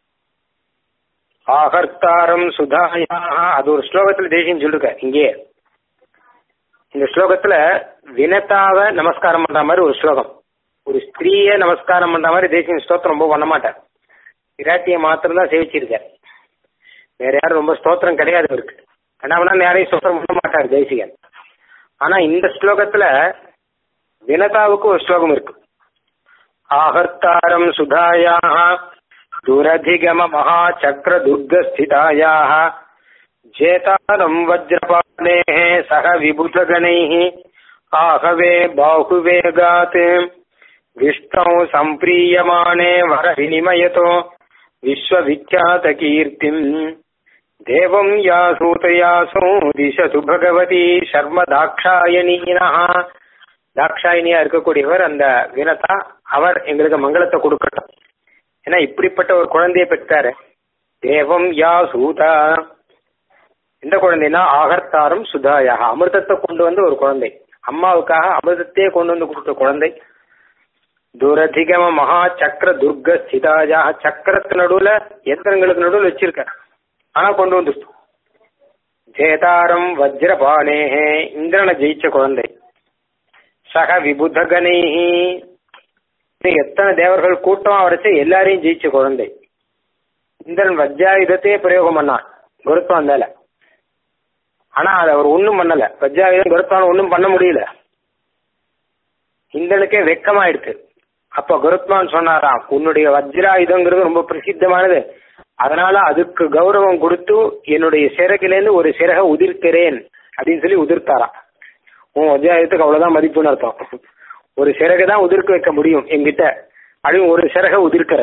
ஆகர்த்தாரம் சுதாயா அது ஒரு ஸ்லோகத்துல தேசியம் சொல்லிருக்க இங்கே இந்த ஸ்லோகத்துல வினதாவை நமஸ்காரம் பண்ற மாதிரி ஒரு ஸ்லோகம் ஒரு ஸ்திரீயே நமஸ்காரம் பண்ற மாதிரி தேசியம் ஸ்தோத்திரம் ரொம்ப பண்ண மாட்டார் விராட்டியை மாத்திரம் தான் சேவிச்சிருக்கார் வேற யாரும் ரொம்ப ஸ்தோத்திரம் கிடையாது இருக்கு கண்ணாமனா யாரையும் ஸ்தோத்திரம் பண்ண மாட்டார் தேசிகன் ஆனா இந்த ஸ்லோகத்துல வினதாவுக்கு ஒரு ஸ்லோகம் இருக்கு ஆஹர்த்தாரம் சுதாயாக துரதிகம மகாச்சக்ர துர்கஸ்திதாயாக ஜேதாரம் வஜ்ரபாணே சக விபுதகணைः ஆகவே பாகுவேகாத் விஷ்ணौ सम्प्रीयमाणे वरविनिमयतो विश्वविख्यातकीर्तिम् देवम् या सूतयासो दिशतु भगवती शर्म தாட்சாயணீனः தாட்சாயணியா இருக்கக்கூடியவர் அந்த வினதா அவர் எங்களுக்கு மங்களத்தை கொடுக்கட்டும் ஏன்னா இப்படிப்பட்ட ஒரு குழந்தையை பெற்றாரு தேவம் யா சூதா எந்த குழந்தைனா ஆகர்த்தாரும் சுதாயாக அமிர்தத்தை கொண்டு வந்து ஒரு குழந்தை அம்மாவுக்காக அமிர்தத்தையே கொண்டு வந்து கொடுத்த குழந்தை துரதிகம மகா சக்கர துர்க ஸ்திதாயாக சக்கரத்து நடுவுல எந்திரங்களுக்கு நடுவில் வச்சிருக்க ஆனா கொண்டு வந்து ஜேதாரம் வஜ்ரபாணேஹே இந்திரனை ஜெயிச்ச குழந்தை சக விபுதகனைஹி எத்தனை தேவர்கள் கூட்டம் வரைச்சு எல்லாரையும் ஜெயிச்ச குழந்தை இந்திரன் வஜ்ராயுதத்தையே பிரயோகம் பண்ணான் குருத்வான் மேல ஆனா அதை அவர் ஒன்றும் பண்ணல வஜ்ராயுதம் குருத்வான் ஒன்றும் பண்ண முடியல இந்திரனுக்கே வெக்கமாயிடுச்சு அப்ப குருத்மான் சொன்னாராம் உன்னுடைய வஜ்ராயுதங்கிறது ரொம்ப பிரசித்தமானது அதனால அதுக்கு கௌரவம் கொடுத்து என்னுடைய சிறகிலேருந்து ஒரு சிறக உதிர்க்கிறேன் அப்படின்னு சொல்லி உதிர்த்தாராம் உன் வஜ்ராயுதத்துக்கு அவ்வளவுதான் மதிப்புன்னு அர்த்தம் ஒரு சிறகை தான் உதிர்க்க வைக்க முடியும் என்கிட்ட அப்படின்னு ஒரு சிறக உதிர்க்கிற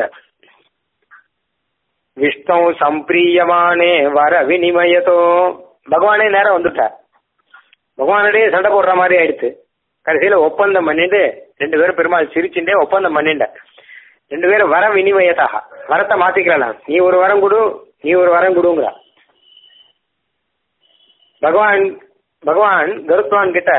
விஷ்ணு சம்பிரியமானே வர வினிமயத்தோ பகவானே நேரம் வந்துட்டார் பகவானிடையே சண்டை போடுற மாதிரி ஆயிடுச்சு கடைசியில ஒப்பந்தம் பண்ணிட்டு ரெண்டு பேரும் பெருமாள் சிரிச்சுட்டே ஒப்பந்தம் பண்ணிட்ட ரெண்டு பேரும் வர வினிமயத்தாக வரத்தை மாத்திக்கலாம் நீ ஒரு வரம் கொடு நீ ஒரு வரம் கொடுங்கிறா பகவான் பகவான் கருத்வான் கிட்ட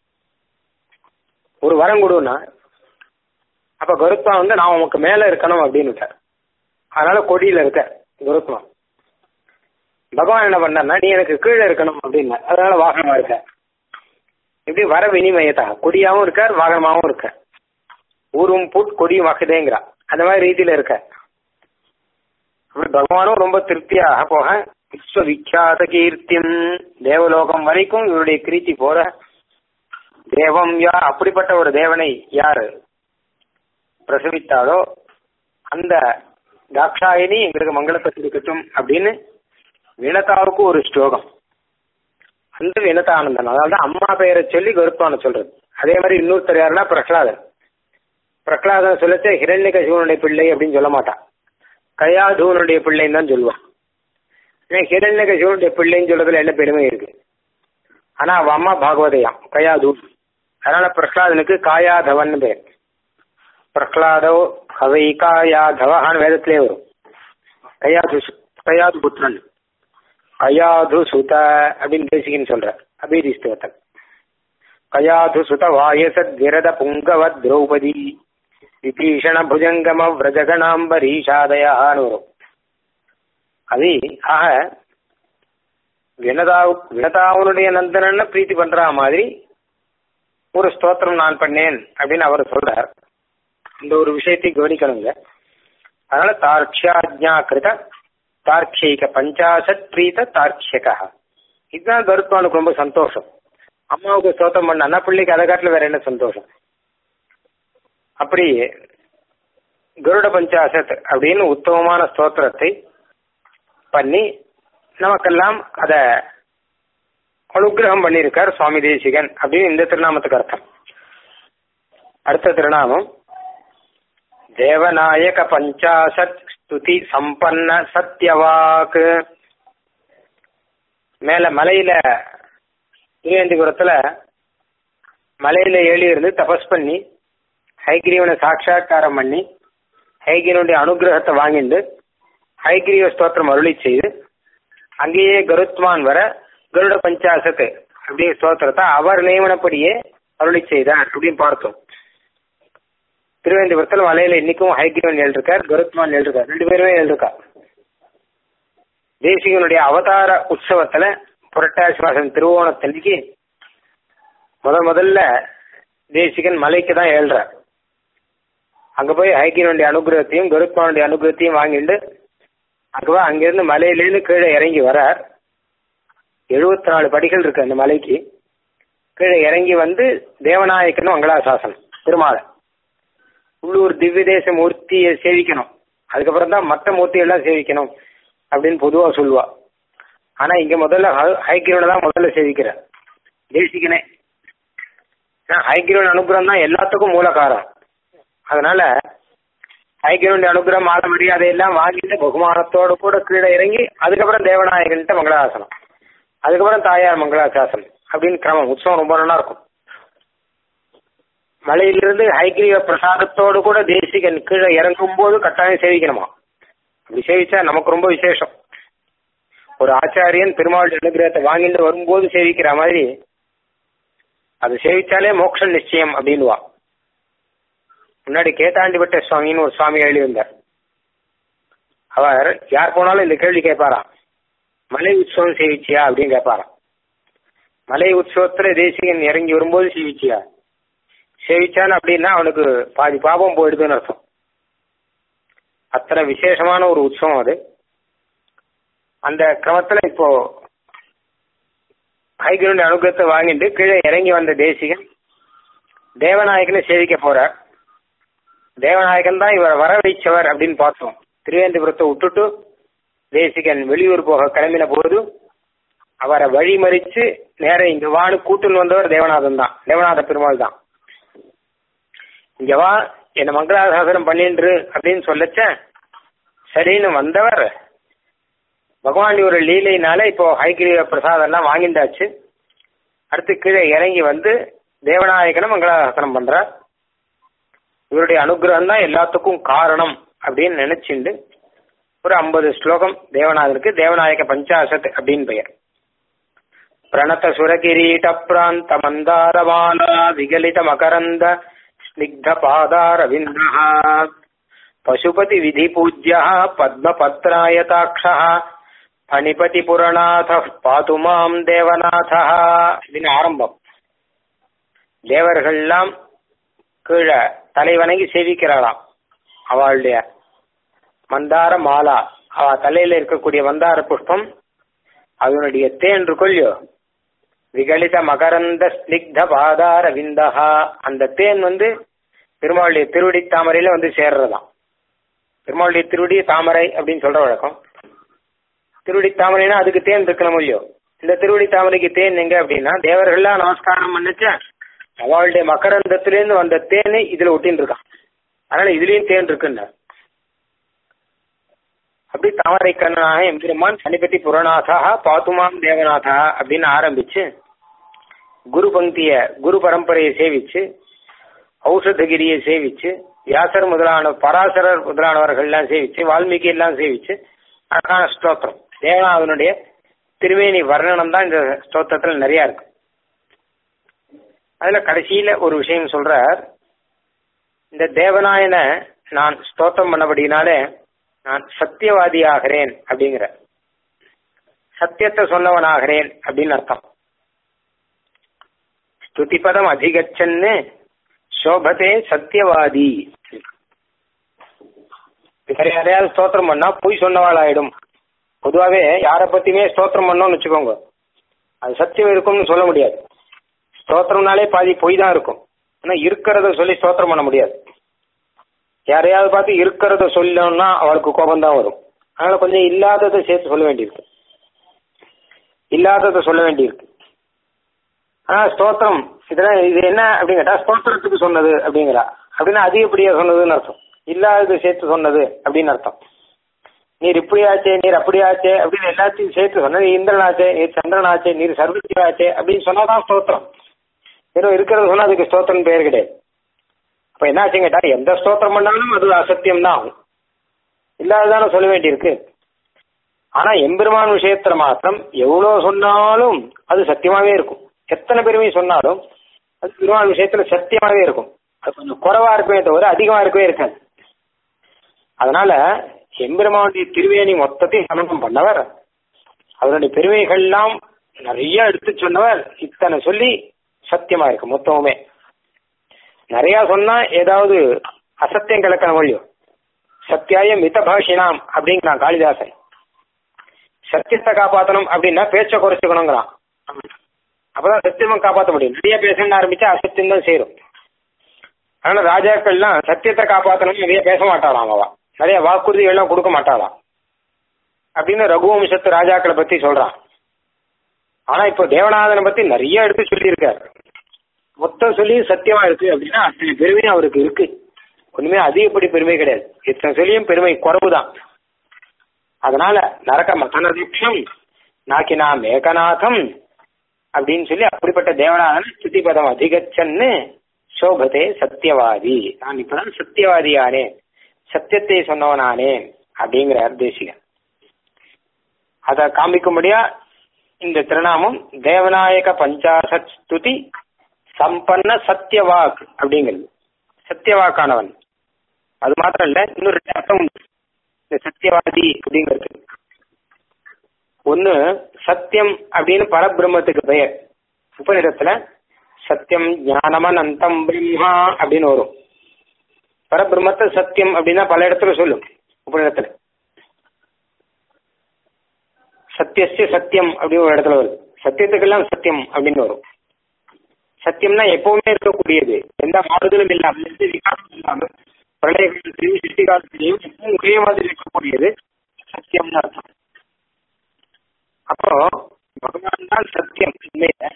ஒரு வரம் கொடுன்னா அப்ப கருத்வான் வந்து நான் உனக்கு மேல இருக்கணும் அப்படின்னு அதனால கொடியில இருக்க கருத்வான் பகவான் என்ன பண்ணார்னா நீ எனக்கு கீழே இருக்கணும் அப்படின்னா அதனால வாகனமா இருக்க இப்படி வர வினிமயத்தா கொடியாவும் இருக்கார் வாகனமாவும் இருக்க ஊரும் புட் கொடியும் வகுதேங்கிறா அந்த மாதிரி ரீதியில இருக்க பகவானும் ரொம்ப திருப்தியாக போக விஸ்வ விக்யாத கீர்த்தியும் தேவலோகம் வரைக்கும் இவருடைய கீர்த்தி போற தேவம் யா அப்படிப்பட்ட ஒரு தேவனை யாரு பிரசவித்தாலோ அந்த தாட்சாயணி எங்களுக்கு மங்களத்தை கொடுக்கட்டும் அப்படின்னு வினதாவுக்கு ஒரு ஸ்லோகம் அந்த வினதானந்தன் அதாவது அம்மா பெயரை சொல்லி கருப்பான சொல்றது அதே மாதிரி இன்னொருத்தர் யாருன்னா பிரகலாதன் பிரகலாதன் சொல்லச்சே ஹிரண்யக சிவனுடைய பிள்ளை அப்படின்னு சொல்ல மாட்டான் கயாதூனுடைய பிள்ளைன்னு தான் சொல்லுவான் ஏன்னா ஹிரண்யக சிவனுடைய பிள்ளைன்னு சொல்றதுல என்ன பெருமை இருக்கு ஆனா அவ அம்மா பாகவதையாம் கயாதூ அதனால பிரகலாதனுக்கு காயாதவன் பேர் பிரகலாதோ கவை காயாதவஹான்னு வேதத்திலே வரும் கயாது கயாது புத்திரன் கயாது சுத அப்படின்னு பேசிக்கின்னு சொல்ற அபீதிஸ்தவத்தன் கயாது சுத வாயசத் விரத புங்கவத் திரௌபதி விபீஷண புஜங்கம விரஜகணாம்பரீஷாதயான்னு வரும் அது ஆக வினதா வினதாவனுடைய நந்தனன்னு பிரீத்தி பண்ற மாதிரி ஒரு ஸ்தோத்திரம் நான் பண்ணேன் அப்படின்னு அவர் சொல்றார் இந்த ஒரு விஷயத்தை கவனிக்கணுங்க அதனால தார்க்ஷாஜ்ஞா கிருத தார்க்கிக பஞ்சாசத் பிரீத தார்க்கியகா இதுதான் கருத்வானுக்கு ரொம்ப சந்தோஷம் அம்மாவுக்கு ஸ்தோத்திரம் பண்ணா பிள்ளைக்கு அதை காட்டில் வேற என்ன சந்தோஷம் அப்படி கருட பஞ்சாசத் அப்படின்னு உத்தமமான ஸ்தோத்திரத்தை பண்ணி நமக்கெல்லாம் அத அனுகிரகம் பண்ணியிருக்கார் சுவாமி தேசிகன் அப்படின்னு இந்த திருநாமத்துக்கு அர்த்தம் அடுத்த திருநாமம் தேவநாயக பஞ்சாசத் ஸ்துதி சம்பன்ன சத்யவாக் மேல மலையில திருவேந்திபுரத்துல மலையில ஏறி இருந்து தபஸ் பண்ணி ஹைகிரீவனை சாட்சா்காரம் பண்ணி ஹைகிரீவனுடைய அனுகிரகத்தை வாங்கிட்டு ஹைகிரீவ ஸ்தோத்திரம் அருளி செய்து அங்கேயே கருத்மான் வர கருட பஞ்சாசத்து அப்படியே ஸ்தோத்திரத்தை அவர் நியமனப்படியே அருளி செய்தார் அப்படின்னு பார்த்தோம் திருவேந்திபுரத்தில் மலையில இன்னைக்கும் ஹைகிரீவன் எழுதிருக்கார் கருத்மான் எழுதிருக்கார் ரெண்டு பேருமே எழுதிருக்கா தேசிகனுடைய அவதார உற்சவத்துல புரட்டாசி மாசம் திருவோணத்தன்னைக்கு முத முதல்ல தேசிகன் மலைக்கு தான் ஏழ்றார் அங்க போய் ஹைக்கினுடைய அனுகிரகத்தையும் கருத்மானுடைய அனுகிரகத்தையும் வாங்கிட்டு அதுவா அங்கிருந்து மலையிலேருந்து கீழே இறங்கி வரார் எழுபத்தி நாலு படிகள் இருக்கு அந்த மலைக்கு கீழே இறங்கி வந்து தேவநாயக்கனும் மங்களாசாசனம் திருமாலை உள்ளூர் திவ்ய தேச மூர்த்தியை சேவிக்கணும் அதுக்கப்புறம் தான் மற்ற மூர்த்தியெல்லாம் சேவிக்கணும் அப்படின்னு பொதுவாக சொல்லுவா ஆனா இங்க முதல்ல ஹைகிரோனை தான் முதல்ல சேவிக்கிறார் தேசிகனே ஹைகிரோன் அனுகிரகம் தான் எல்லாத்துக்கும் மூல காரணம் அதனால ஹைகிரோனுடைய அனுகிரகம் மாத மரியாதை எல்லாம் வாங்கிட்டு பகுமானத்தோடு கூட கீழே இறங்கி அதுக்கப்புறம் தேவநாயகன்ட்ட மங்களாசனம் அதுக்கப்புறம் தாயார் மங்களாசாசனம் அப்படின்னு கிரமம் உற்சவம் ரொம்ப நல்லா இருக்கும் மலையிலிருந்து ஹைகிரீவ பிரசாதத்தோடு கூட தேசிகன் கீழே இறங்கும் போது கட்டாயம் சேவிக்கணுமா அப்படி சேவிச்சா நமக்கு ரொம்ப விசேஷம் ஒரு ஆச்சாரியன் பெருமாள் அனுகிரகத்தை வாங்கிட்டு வரும்போது சேவிக்கிற மாதிரி அது சேவிச்சாலே மோட்சம் நிச்சயம் அப்படின்வா முன்னாடி கேத்தாண்டிபட்ட சுவாமின்னு ஒரு சுவாமி எழுதி வந்தார் அவர் யார் போனாலும் இந்த கேள்வி கேட்பாராம் மலை உற்சவம் சேவிச்சியா அப்படின்னு கேட்பாராம் மலை உற்சவத்துல தேசிகன் இறங்கி வரும்போது சேவிச்சியா சேவிச்சான் அப்படின்னா அவனுக்கு பாதி பாபம் போயிடுதுன்னு அர்த்தம் அத்தனை விசேஷமான ஒரு உற்சவம் அது அந்த கிரமத்துல இப்போ ஹைகிரவுண்ட் அனுகிரகத்தை வாங்கிட்டு கீழே இறங்கி வந்த தேசிகன் தேவநாயகனை சேவிக்க போறார் தேவநாயகன் தான் இவர் வரவழைச்சவர் அப்படின்னு பார்த்தோம் திருவேந்திபுரத்தை விட்டுட்டு தேசிகன் வெளியூர் போக கிளம்பின போது அவரை வழிமறிச்சு நேர இங்க வானு கூட்டுன்னு வந்தவர் தேவநாதன் தான் தேவநாத பெருமாள் தான் இங்க வா என்ன மங்களாசாசனம் பண்ணின்று அப்படின்னு சொல்லச்ச சரின்னு வந்தவர் பகவான் ஒரு லீலையினால இப்போ ஹைகிரீவ பிரசாதம் எல்லாம் வாங்கிண்டாச்சு அடுத்து கீழே இறங்கி வந்து தேவநாயகனும் மங்களாசாசனம் பண்றார் இவருடைய அனுகிரகம் தான் எல்லாத்துக்கும் காரணம் அப்படின்னு நினைச்சுண்டு ஒரு ஐம்பது ஸ்லோகம் தேவநாதனுக்கு தேவநாயக பஞ்சாசத் அப்படின்னு பெயர் பிரணத சுரகிரீட பிராந்த மந்தாரமாலா விகலித மகரந்த ஸ்னிக்த பாதாரவிந்த பசுபதி விதி பூஜ்ய பத்மபத்ராயதாட்ச பணிபதி புரநாத பாது மாம் தேவநாத அப்படின்னு ஆரம்பம் தேவர்கள்லாம் கீழே தலைவணங்கி சேவிக்கிறாளாம் அவளுடைய மந்தார மாலா அவ தலையில இருக்கக்கூடிய மந்தார புஷ்பம் அதனுடைய தேன் இருக்கொல்லையோ விகலித மகரந்த ஸ்னிக்த பாதார விந்தகா அந்த தேன் வந்து பெருமாளுடைய திருவடி தாமரையில வந்து சேர்றதாம் பெருமாளுடைய திருவடி தாமரை அப்படின்னு சொல்ற வழக்கம் திருவடி தாமரைனா அதுக்கு தேன் இருக்கணும் இல்லையோ இந்த திருவடி தாமரைக்கு தேன் எங்க அப்படின்னா தேவர்கள்லாம் நமஸ்காரம் பண்ணுச்ச அவளுடைய மகரந்தத்திலேருந்து வந்த தேனை இதுல ஒட்டின்னு இருக்கான் அதனால இதுலயும் தேன் இருக்குன்னு அப்படி தாமரை கண்ணனாக எம்பெருமான் சனிபதி புறநாதா பாத்துமாம் தேவநாதா அப்படின்னு ஆரம்பிச்சு குரு பங்கிய குரு பரம்பரையை சேவிச்சு ஔஷதகிரியை சேவிச்சு வியாசர் முதலான பராசரர் முதலானவர்கள்லாம் சேவிச்சு வால்மீகி எல்லாம் சேவிச்சு அழகான ஸ்தோத்திரம் தேவநாதனுடைய திருவேணி வர்ணனம் தான் இந்த ஸ்தோத்திரத்துல நிறைய இருக்கு அதுல கடைசியில ஒரு விஷயம் சொல்றார் இந்த தேவநாயனை நான் ஸ்தோத்திரம் பண்ணபடினாலே நான் சத்தியவாதி ஆகிறேன் அப்படிங்கிற சத்தியத்தை சொன்னவனாகிறேன் அப்படின்னு அர்த்தம் ஸ்துதிபதம் அதிகச்சன்னு சோபதே சத்தியவாதி வேற யாரையாவது ஸ்தோத்திரம் பண்ணா பொய் சொன்னவாள் ஆயிடும் பொதுவாகவே யாரை பத்தியுமே ஸ்தோத்திரம் பண்ணோம்னு வச்சுக்கோங்க அது சத்தியம் இருக்கும்னு சொல்ல முடியாது ஸ்தோத்திரம்னாலே பாதி பொய் தான் இருக்கும் ஆனா இருக்கிறத சொல்லி ஸ்தோத்திரம் பண்ண முடியாது யாரையாவது பார்த்து இருக்கிறத சொல்லணும்னா அவளுக்கு கோபம் தான் வரும் அதனால கொஞ்சம் இல்லாததை சேர்த்து சொல்ல வேண்டியிருக்கு இல்லாததை சொல்ல வேண்டியிருக்கு ஆனா ஸ்தோத்திரம் இதெல்லாம் இது என்ன அப்படின்னு கேட்டா ஸ்தோத்திரத்துக்கு சொன்னது அப்படிங்கிறா அப்படின்னா அதிகப்படியா சொன்னதுன்னு அர்த்தம் இல்லாதது சேர்த்து சொன்னது அப்படின்னு அர்த்தம் நீர் இப்படியாச்சே நீர் அப்படியாச்சே அப்படின்னு எல்லாத்தையும் சேர்த்து சொன்ன நீ இந்திரனாச்சே நீர் சந்திரனாச்சே நீர் சர்வத்தியாச்சே அப்படின்னு சொன்னாதான் ஸ்தோத்திரம் ஏதோ இருக்கிறத சொன்னா அதுக்கு ஸ்தோத்திரம் பெயர் கிடையாது அப்ப என்னாச்சுன்னு கேட்டா எந்த ஸ்தோத்திரம் பண்ணாலும் அது அசத்தியம் தான் ஆகும் இல்லாததானே சொல்ல வேண்டியிருக்கு ஆனா எம்பெருமான் விஷயத்துல மாத்திரம் எவ்வளவு சொன்னாலும் அது சத்தியமாவே இருக்கும் எத்தனை பெருமை சொன்னாலும் அது பெருமான் விஷயத்துல சத்தியமாவே இருக்கும் அது கொஞ்சம் குறைவா இருக்குமே தவிர அதிகமா இருக்கவே இருக்காது அதனால எம்பெருமானுடைய திருவேணி மொத்தத்தையும் சமணம் பண்ணவர் அவருடைய பெருமைகள்லாம் நிறைய எடுத்து சொன்னவர் இத்தனை சொல்லி சத்தியமா இருக்கு மொத்தமுமே நிறைய சொன்னா ஏதாவது அசத்தியம் கலக்கிற மொழியும் சத்தியாய மிதபாஷினாம் அப்படிங்கிறான் காளிதாசன் சத்தியத்தை காப்பாற்றணும் அப்படின்னா பேச்ச குறைச்சுக்கணுங்கிறான் அப்பதான் சத்தியமா காப்பாற்ற முடியும் நிறைய பேசணும்னு ஆரம்பிச்சா அசத்தியம் தான் சேரும் அதனால ராஜாக்கள்லாம் சத்தியத்தை காப்பாற்றணும் நிறைய பேச மாட்டாளாம் அவ நிறைய வாக்குறுதிகள்லாம் கொடுக்க மாட்டாளாம் அப்படின்னு ரகுவம்சத்து ராஜாக்களை பத்தி சொல்றான் ஆனா இப்போ தேவநாதனை பத்தி நிறைய எடுத்து சொல்லியிருக்காரு மொத்தம் சொல்லி சத்தியமா இருக்கு அப்படின்னா அத்தனை பெருமையும் அவருக்கு இருக்கு ஒண்ணுமே அதிகப்படி பெருமை கிடையாது இத்தனை சொல்லியும் பெருமை குறவுதான் அதனால நரக மதனதீட்சம் நாக்கினா மேகநாதம் அப்படின்னு சொல்லி அப்படிப்பட்ட தேவநாதன் ஸ்துதிபதம் அதிகச்சன்னு சோபதே சத்தியவாதி நான் இப்பதான் சத்தியவாதியானே சத்தியத்தை சொன்னவனானே அப்படிங்கிறார் தேசிகன் அதை காமிக்கும்படியா இந்த திருநாமம் தேவநாயக பஞ்சாசத் ஸ்துதி சம்பன்ன சத்தியவாக் அப்படிங்கிறது சத்தியவாக்கானவன் அது மாத்திரம் இல்ல இன்னும் ரெண்டு அர்த்தம் உண்டு. இந்த சத்தியவாதி அப்படிங்கிறது ஒன்னு சத்தியம் அப்படின்னு பரபிரம்மத்துக்கு பெயர் உபநிடத்துல சத்தியம் ஞானமனந்தம் பிரம்மா அப்படின்னு வரும் பரபிரம்மத்தை சத்தியம் அப்படின்னா பல இடத்துல சொல்லும் உபநிடத்துல சத்தியசிய சத்தியம் அப்படின்னு ஒரு இடத்துல வருது சத்தியத்துக்கெல்லாம் சத்தியம் அப்படின்னு வரும் சத்தியம்னா எப்பவுமே இருக்கக்கூடியது எந்த மாறுதலும் இல்லாம எந்த விகாரமும் இல்லாம பிரளய காலத்திலையும் சிருஷ்டி காலத்திலையும் எப்பவும் ஒரே மாதிரி இருக்கக்கூடியது சத்தியம்னு அர்த்தம் அப்போ பகவான் தான் சத்தியம் உண்மையில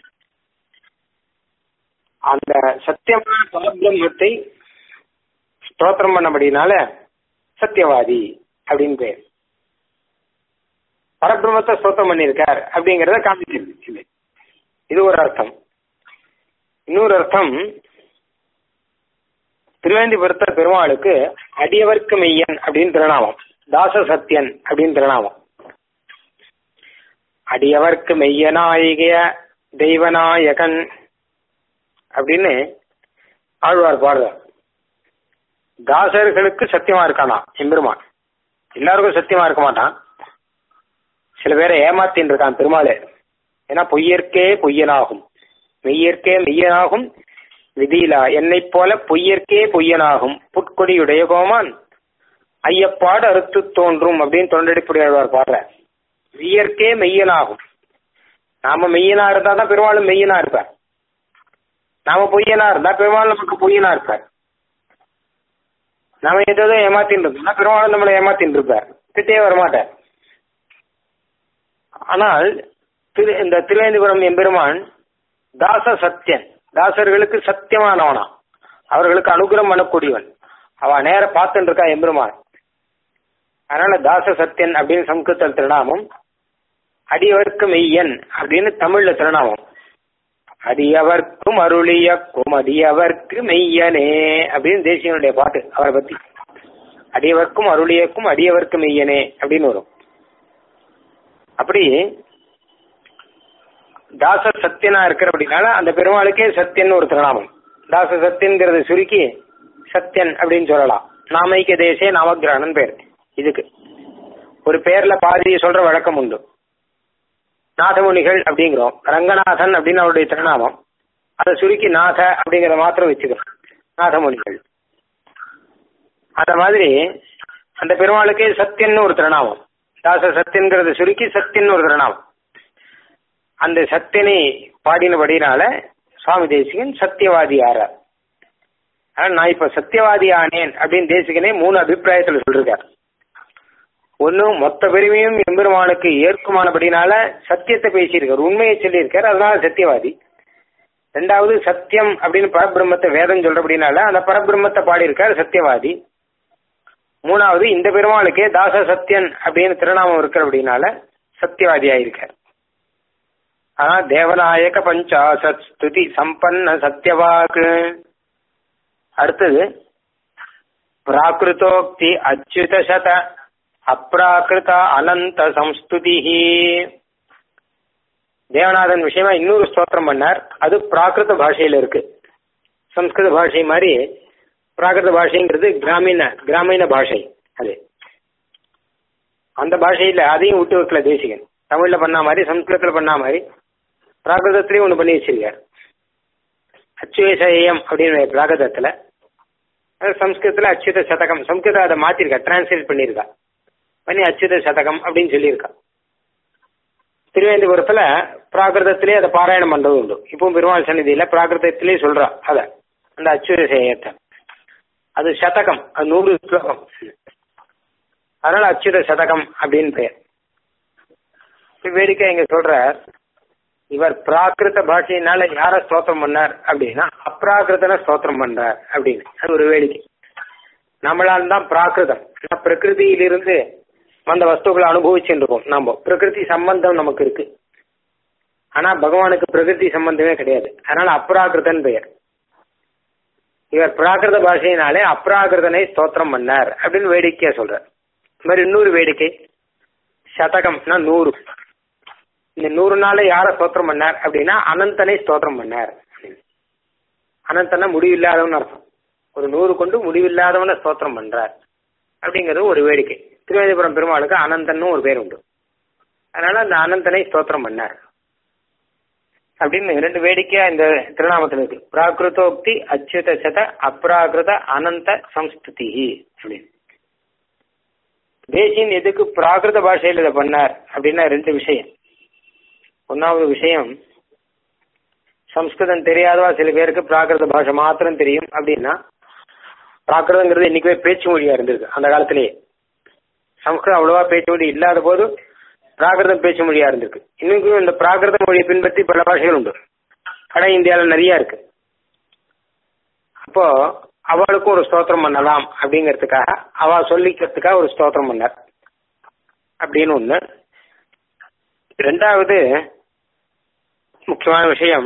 அந்த சத்தியமான பரபிரம்மத்தை ஸ்தோத்திரம் பண்ணபடினால சத்தியவாதி அப்படின்னு பேர் பரபிரம்மத்தை ஸ்தோத்திரம் பண்ணியிருக்கார் அப்படிங்கிறத காமிக்கிறது இது இது ஒரு அர்த்தம் இன்னொரு அர்த்தம் திருவேந்திபுரத்த பெருமாளுக்கு அடியவர்க்கு மெய்யன் அப்படின்னு திருநாமம் தாச சத்யன் அப்படின்னு திருநாமம் அடியவர்க்கு மெய்யனாயிக தெய்வநாயகன் அப்படின்னு ஆழ்வார் பாடுறார் தாசர்களுக்கு சத்தியமா இருக்கானா எம்பெருமான் எல்லாருக்கும் சத்தியமா இருக்க மாட்டான் சில பேரை ஏமாத்தின்னு இருக்கான் பெருமாளே ஏன்னா பொய்யற்கே பொய்யனாகும் மெய்யற்கே மெய்யனாகும் விதியிலா என்னைப் போல பொய்யற்கே பொய்யனாகும் புட்கொடியுடைய கோமான் ஐயப்பாடு அறுத்து தோன்றும் அப்படின்னு தொண்டடிப்புடையாழ்வார் பாடுற மெய்யற்கே மெய்யனாகும் நாம மெய்யனா இருந்தா தான் பெருமாளும் மெய்யனா இருப்பார் நாம பொய்யனா இருந்தா பெருமாள் நமக்கு பொய்யனா இருப்பார் நாம ஏதோ ஏமாத்தின்னு இருக்கோம்னா பெருமாள் நம்மளை ஏமாத்தின்னு இருப்பார் கிட்டே வரமாட்டார் ஆனால் திரு இந்த திருவேந்திபுரம் எம்பெருமான் தாச சத்தியன் தாசர்களுக்கு சத்தியமானவனா அவர்களுக்கு அனுகிரம் பண்ணக்கூடியவன் அவ நேர பார்த்துட்டு இருக்கா எம்பெருமான் அதனால தாச சத்தியன் அப்படின்னு சம்ஸ்கிருத திருநாமம் அடியவர்க்கு மெய்யன் அப்படின்னு தமிழ்ல திருநாமம் அடியவர்க்கும் அருளியக்கும் அடியவர்க்கு மெய்யனே அப்படின்னு தேசியனுடைய பாட்டு அவரை பத்தி அடியவர்க்கும் அருளியக்கும் அடியவர்க்கு மெய்யனே அப்படின்னு வரும் அப்படி தாச சத்தியனா இருக்கிற அப்படின்னால அந்த பெருமாளுக்கே சத்தியன் ஒரு திருநாமம் தாச சத்தியன்கிறது சுருக்கி சத்தியன் அப்படின்னு சொல்லலாம் நாமைக்க தேசே நாமகிரகணன் பேர் இதுக்கு ஒரு பேர்ல பாதியை சொல்ற வழக்கம் உண்டு நாதமுனிகள் அப்படிங்கிறோம் ரங்கநாதன் அப்படின்னு அவருடைய திருநாமம் அதை சுருக்கி நாத அப்படிங்கிறத மாத்திரம் வச்சுக்கிறோம் நாதமுனிகள் அந்த மாதிரி அந்த பெருமாளுக்கே சத்தியன்னு ஒரு திருநாமம் தாச சத்தியன்கிறது சுருக்கி சத்தியன்னு ஒரு திருநாமம் அந்த சத்தியனை பாடினபடினால சுவாமி தேசிகன் சத்தியவாதி ஆறார் ஆனா நான் இப்ப சத்தியவாதி ஆனேன் அப்படின்னு தேசிகனே மூணு அபிப்பிராயத்துல சொல்லிருக்கார் ஒன்னு மொத்த பெருமையும் எம்பெருமானுக்கு ஏற்குமானபடினால சத்தியத்தை பேசியிருக்கார் உண்மையை சொல்லியிருக்கார் அதனால சத்தியவாதி ரெண்டாவது சத்தியம் அப்படின்னு பரபிரம்மத்தை வேதம் சொல்றபடினால அந்த பரபிரம்மத்தை பாடியிருக்கார் சத்தியவாதி மூணாவது இந்த பெருமாளுக்கே தாச சத்தியன் அப்படின்னு திருநாமம் இருக்கிறபடினால சத்தியவாதி ஆயிருக்கார் ஆனா தேவநாயக பஞ்சாசத் ஸ்துதி சம்பன்ன சத்தியவாக்கு அடுத்தது பிராகிருதோக்தி அச்சுத சத அப்ராகிருத அனந்த சம்ஸ்துதி தேவநாதன் விஷயமா இன்னொரு ஸ்தோத்திரம் பண்ணார் அது பிராகிருத பாஷையில இருக்கு சம்ஸ்கிருத பாஷை மாதிரி பிராகிருத பாஷைங்கிறது கிராமீண கிராமீண பாஷை அது அந்த பாஷையில அதையும் விட்டு வைக்கல தேசிகன் தமிழ்ல பண்ண மாதிரி சம்ஸ்கிருதத்துல பண்ண மாதிரி பிராகிருதத்திலையும் ஒன்று பண்ணி வச்சிருக்கார் அச்சுவேசயம் அப்படின்னு பிராகிருதத்துல அது சம்ஸ்கிருதத்துல அச்சுத சதகம் சம்ஸ்கிருதம் அதை மாத்திருக்கா டிரான்ஸ்லேட் பண்ணியிருக்கா பண்ணி அச்சுத சதகம் அப்படின்னு சொல்லியிருக்கா திருவேந்திபுரத்துல பிராகிருதத்திலே அதை பாராயணம் பண்றது உண்டு இப்பவும் பெருமாள் சந்நிதியில பிராகிருதத்திலே சொல்றா அத அந்த அச்சுத செய்யத்தை அது சதகம் அது நூறு ஸ்லோகம் அதனால அச்சுத சதகம் அப்படின்னு பெயர் இப்ப வேடிக்கை இங்க சொல்ற இவர் பிராகிருத பாஷையினால யார ஸ்தோத்திரம் பண்ணார் அப்படின்னா அப்ராகிருதன ஸ்தோத்திரம் பண்றார் அப்படின்னு அது ஒரு வேடிக்கை நம்மளால் தான் பிராகிருதம் பிரகிருதியிலிருந்து அந்த வஸ்துக்களை அனுபவிச்சுட்டு இருக்கோம் நம்ம பிரகிருதி சம்பந்தம் நமக்கு இருக்கு ஆனா பகவானுக்கு பிரகிருதி சம்பந்தமே கிடையாது அதனால அப்ராகிருதன் பெயர் இவர் பிராகிருத பாஷையினாலே அப்ராகிருதனை ஸ்தோத்திரம் பண்ணார் அப்படின்னு வேடிக்கையா சொல்றார் இது மாதிரி இன்னொரு வேடிக்கை சதகம்னா நூறு இந்த நூறு நாள் யார ஸ்தோத்திரம் பண்ணார் அப்படின்னா அனந்தனை ஸ்தோத்திரம் பண்ணார் அனந்தனா முடிவில்லாதவன் அர்த்தம் ஒரு நூறு கொண்டு முடிவில்லாதவனை ஸ்தோத்திரம் பண்றார் அப்படிங்கிறது ஒரு வேடிக்கை திருவேதிபுரம் பெருமாளுக்கு அனந்தன்னு ஒரு பேர் உண்டு அதனால அந்த அனந்தனை ஸ்தோத்திரம் பண்ணார் அப்படின்னு ரெண்டு வேடிக்கையா இந்த திருநாமத்தில் இருக்கு பிராகிருதோக்தி அச்சுத சத அப்ராகிருத அனந்த சம்ஸ்துதி அப்படின்னு தேசியன் எதுக்கு பிராகிருத பாஷையில் இதை பண்ணார் அப்படின்னா ரெண்டு விஷயம் ஒன்னாவது விஷயம் சம்ஸ்கிருதம் தெரியாதவா சில பேருக்கு பிராகிருத பாஷை மாத்திரம் தெரியும் அப்படின்னா பிராகிருதங்கிறது இன்னைக்குமே பேச்சு மொழியா இருந்திருக்கு அந்த காலத்திலேயே சம்ஸ்கிருதம் அவ்வளவா பேச்சு மொழி இல்லாத போது பிராகிருதம் பேச்சு மொழியா இருந்திருக்கு இன்னைக்கும் இந்த பிராகிருத மொழியை பின்பற்றி பல பாஷைகள் உண்டு வட இந்தியாவில் நிறைய இருக்கு அப்போ அவளுக்கும் ஒரு ஸ்தோத்திரம் பண்ணலாம் அப்படிங்கிறதுக்காக அவ சொல்லிக்கிறதுக்காக ஒரு ஸ்தோத்திரம் பண்ணார் அப்படின்னு ஒண்ணு ரெண்டாவது முக்கியமான விஷயம்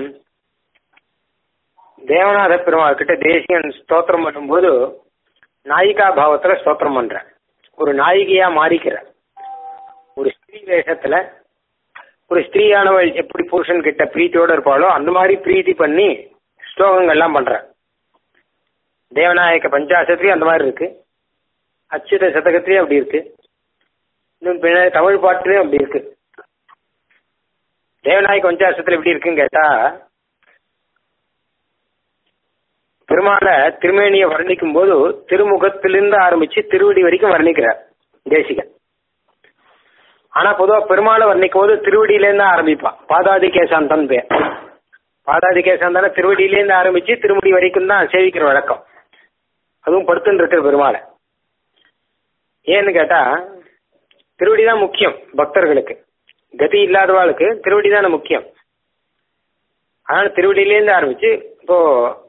தேவநாத பெருமாள் கிட்ட தேசியன் ஸ்தோத்திரம் பண்ணும்போது நாயிகா பாவத்துல ஸ்தோத்திரம் பண்ற ஒரு நாயிகையா மாறிக்கிற ஒரு ஸ்திரீ வேஷத்துல ஒரு ஸ்திரீயானவள் எப்படி புருஷன் கிட்ட பிரீத்தியோட இருப்பாளோ அந்த மாதிரி பிரீத்தி பண்ணி ஸ்லோகங்கள்லாம் பண்ற தேவநாயக பஞ்சாசத்துலயும் அந்த மாதிரி இருக்கு அச்சுத சதகத்திலயும் அப்படி இருக்கு இன்னும் பின்னாடி தமிழ் பாட்டுலயும் அப்படி இருக்கு தேவநாயக பஞ்சாசத்துல எப்படி இருக்குன்னு கேட்டா பெருமாளை திருமேனியை வர்ணிக்கும் போது திருமுகத்திலிருந்து ஆரம்பிச்சு திருவடி வரைக்கும் வர்ணிக்கிறார் தேசிகன் ஆனா பொதுவா பெருமாளை வர்ணிக்கும் போது திருவடியிலேருந்து ஆரம்பிப்பான் பாதாதி கேசாந்தன் பேர் பாதாதி கேசாந்தான திருவடியிலேருந்து ஆரம்பிச்சு திருமுடி வரைக்கும் தான் சேவிக்கிற வழக்கம் அதுவும் படுத்துன்னு இருக்கிற பெருமாளை ஏன்னு கேட்டா திருவடி தான் முக்கியம் பக்தர்களுக்கு கதி இல்லாதவாளுக்கு திருவடி தானே முக்கியம் அதனால திருவடியிலேருந்து ஆரம்பிச்சு இப்போ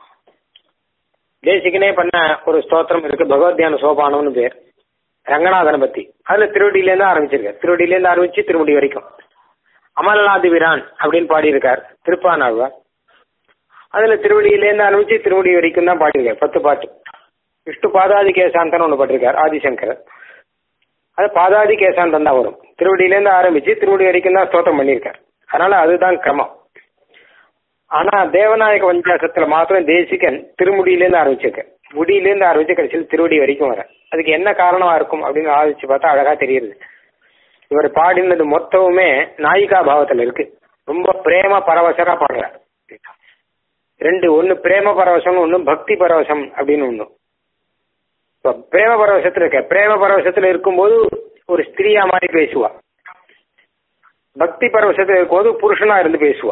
தேசிகனே பண்ண ஒரு ஸ்தோத்திரம் இருக்கு பகவத்யான சோபானம்னு பேர் ரங்கநாதனை பத்தி அதுல திருவடியிலேருந்து ஆரம்பிச்சிருக்காரு திருவடியிலேருந்து ஆரம்பிச்சு திருமுடி வரைக்கும் அமல்நாதி வீரான் அப்படின்னு பாடியிருக்கார் திருப்பானாழ்வார் அதுல திருவடியிலேருந்து ஆரம்பிச்சு திருமுடி வரைக்கும் தான் பாடியிருக்கார் பத்து பாட்டு விஷ்ணு பாதாதி கேசாந்தன் ஒன்று பாட்டிருக்கார் ஆதிசங்கர் அது பாதாதி கேசாந்தன் தான் வரும் திருவடியிலேருந்து ஆரம்பிச்சு திருவடி வரைக்கும் தான் ஸ்தோத்திரம் பண்ணியிருக்கார் அதனால அதுதான் கிரமம் ஆனா தேவநாயக பஞ்சாசத்துல மாத்திரம் தேசிகன் திருமுடியிலேருந்து ஆரம்பிச்சிருக்க முடியிலேருந்து ஆரம்பிச்சு கடைசியில் திருவடி வரைக்கும் வர அதுக்கு என்ன காரணமா இருக்கும் அப்படின்னு ஆலோசிச்சு பார்த்தா அழகா தெரியுது இவர் பாடினது மொத்தமுமே நாயிகா பாவத்துல இருக்கு ரொம்ப பிரேம பரவசரா பாடுறார் ரெண்டு ஒன்னு பிரேம பரவசம் ஒன்னு பக்தி பரவசம் அப்படின்னு ஒண்ணு இப்ப பிரேம பரவசத்துல இருக்க பிரேம பரவசத்துல இருக்கும்போது ஒரு ஸ்திரீயா மாதிரி பேசுவா பக்தி பரவசத்துல இருக்கும்போது புருஷனா இருந்து பேசுவா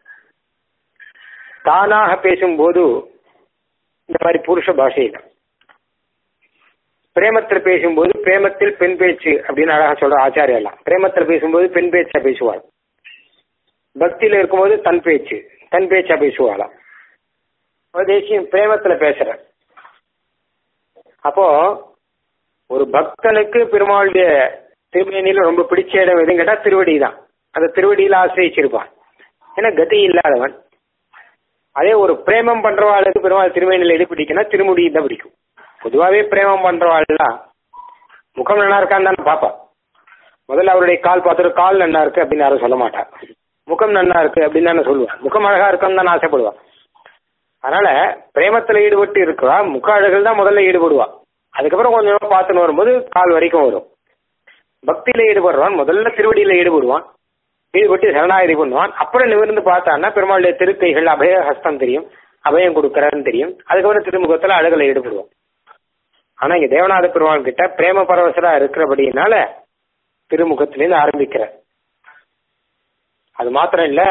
தானாக பேசும்போது இந்த மாதிரி புருஷ பாஷையில பிரேமத்தில் பேசும்போது பிரேமத்தில் பெண் பேச்சு அப்படின்னு அழகா சொல்ற ஆச்சாரியெல்லாம் பிரேமத்தில் பேசும்போது பெண் பேச்சா பேசுவாள் பக்தியில இருக்கும்போது தன் பேச்சு தன் பேச்சா பேசுவாளாம் தேசியம் பிரேமத்துல பேசுற அப்போ ஒரு பக்தனுக்கு பெருமாளுடைய திருமேனியில ரொம்ப பிடிச்ச இடம் எதுன்னு கேட்டா திருவடி தான் அந்த திருவடியில ஆசிரியிருப்பான் ஏன்னா கதி இல்லாதவன் அதே ஒரு பிரேமம் பண்றவாளுக்கு பெருமாள் திருமேனியில் எது பிடிக்கும்னா திருமுடி தான் பிடிக்கும் பொதுவாகவே பிரேமம் பண்றவாள்லாம் முகம் நல்லா இருக்கான்னு தானே பாப்பா முதல்ல அவருடைய கால் பார்த்துட்டு கால் நல்லா இருக்கு அப்படின்னு யாரும் சொல்ல மாட்டா முகம் நல்லா இருக்கு அப்படின்னு தானே சொல்லுவான் முகம் அழகா இருக்குன்னு தானே ஆசைப்படுவான் அதனால பிரேமத்துல ஈடுபட்டு இருக்கா முக அழகில் தான் முதல்ல ஈடுபடுவா அதுக்கப்புறம் கொஞ்சம் கொஞ்சமா பார்த்துன்னு வரும்போது கால் வரைக்கும் வரும் பக்தியில ஈடுபடுறவன் முதல்ல திருவடியில ஈடுபடுவான் ஈடுபட்டு சரணாகதி பண்ணுவான் அப்புறம் நிமிர்ந்து பார்த்தான்னா பெருமாளுடைய திருக்கைகள் அபய ஹஸ்தம் தெரியும் அபயம் கொடுக்கறன்னு தெரியும் அதுக்கப்புறம் திருமுகத்துல அழகுல ஈடுபடுவோம் ஆனா இங்க தேவநாத பெருமாள் கிட்ட பிரேம பரவசரா இருக்கிறபடினால திருமுகத்திலேருந்து ஆரம்பிக்கிற அது மாத்திரம் இல்ல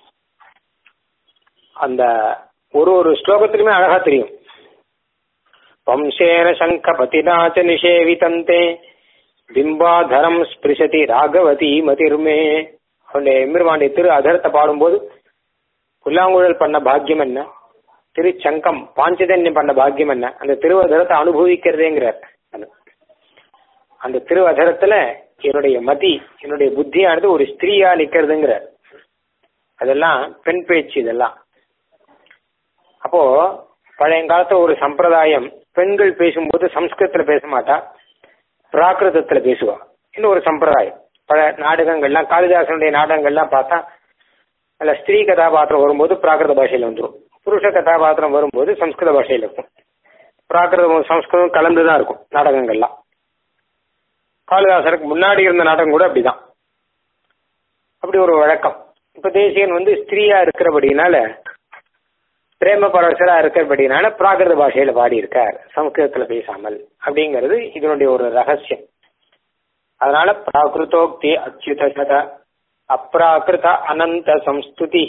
அந்த ஒரு ஒரு ஸ்லோகத்திலுமே அழகா தெரியும் வம்சேன சங்க பதினாச்ச நிஷேவிதந்தே பிம்பாதரம் ஸ்பிருஷதி ராகவதி மதிர்மே அவனுடைய எம்பெருமானுடைய திரு அதரத்தை பாடும்போது புல்லாங்குழல் பண்ண பாக்கியம் என்ன திரு சங்கம் பாஞ்சதன்யம் பண்ண பாக்கியம் என்ன அந்த திருவதரத்தை அனுபவிக்கிறதேங்கிறார் அந்த திருவதரத்துல என்னுடைய மதி என்னுடைய புத்தியானது ஒரு ஸ்திரீயா நிக்கிறதுங்கிறார் அதெல்லாம் பெண் பேச்சு இதெல்லாம் அப்போ பழைய காலத்துல ஒரு சம்பிரதாயம் பெண்கள் பேசும்போது சம்ஸ்கிருதத்துல பேச மாட்டா பிராகிருதத்துல பேசுவா இன்னும் ஒரு சம்பிரதாயம் பல நாடகங்கள்லாம் காளிதாசனுடைய நாடகங்கள்லாம் பார்த்தா அதுல ஸ்திரீ கதாபாத்திரம் வரும்போது பிராகிருத பாஷையில வந்துடும் புருஷ கதாபாத்திரம் வரும்போது சம்ஸ்கிருத பாஷையில இருக்கும் பிராகிருதம் சம்ஸ்கிருதம் கலந்துதான் இருக்கும் நாடகங்கள்லாம் காளிதாசனுக்கு முன்னாடி இருந்த நாடகம் கூட அப்படிதான் அப்படி ஒரு வழக்கம் இப்ப தேசியன் வந்து ஸ்திரீயா இருக்கிறபடினால பிரேம பரவசரா இருக்கிறபடினால பிராகிருத பாஷையில பாடியிருக்கார் சமஸ்கிருதத்துல பேசாமல் அப்படிங்கிறது இதனுடைய ஒரு ரகசியம் அதனால பிராகிருதோக்தி அச்சுத சத அப்ராகிருத அனந்த சம்ஸ்துதி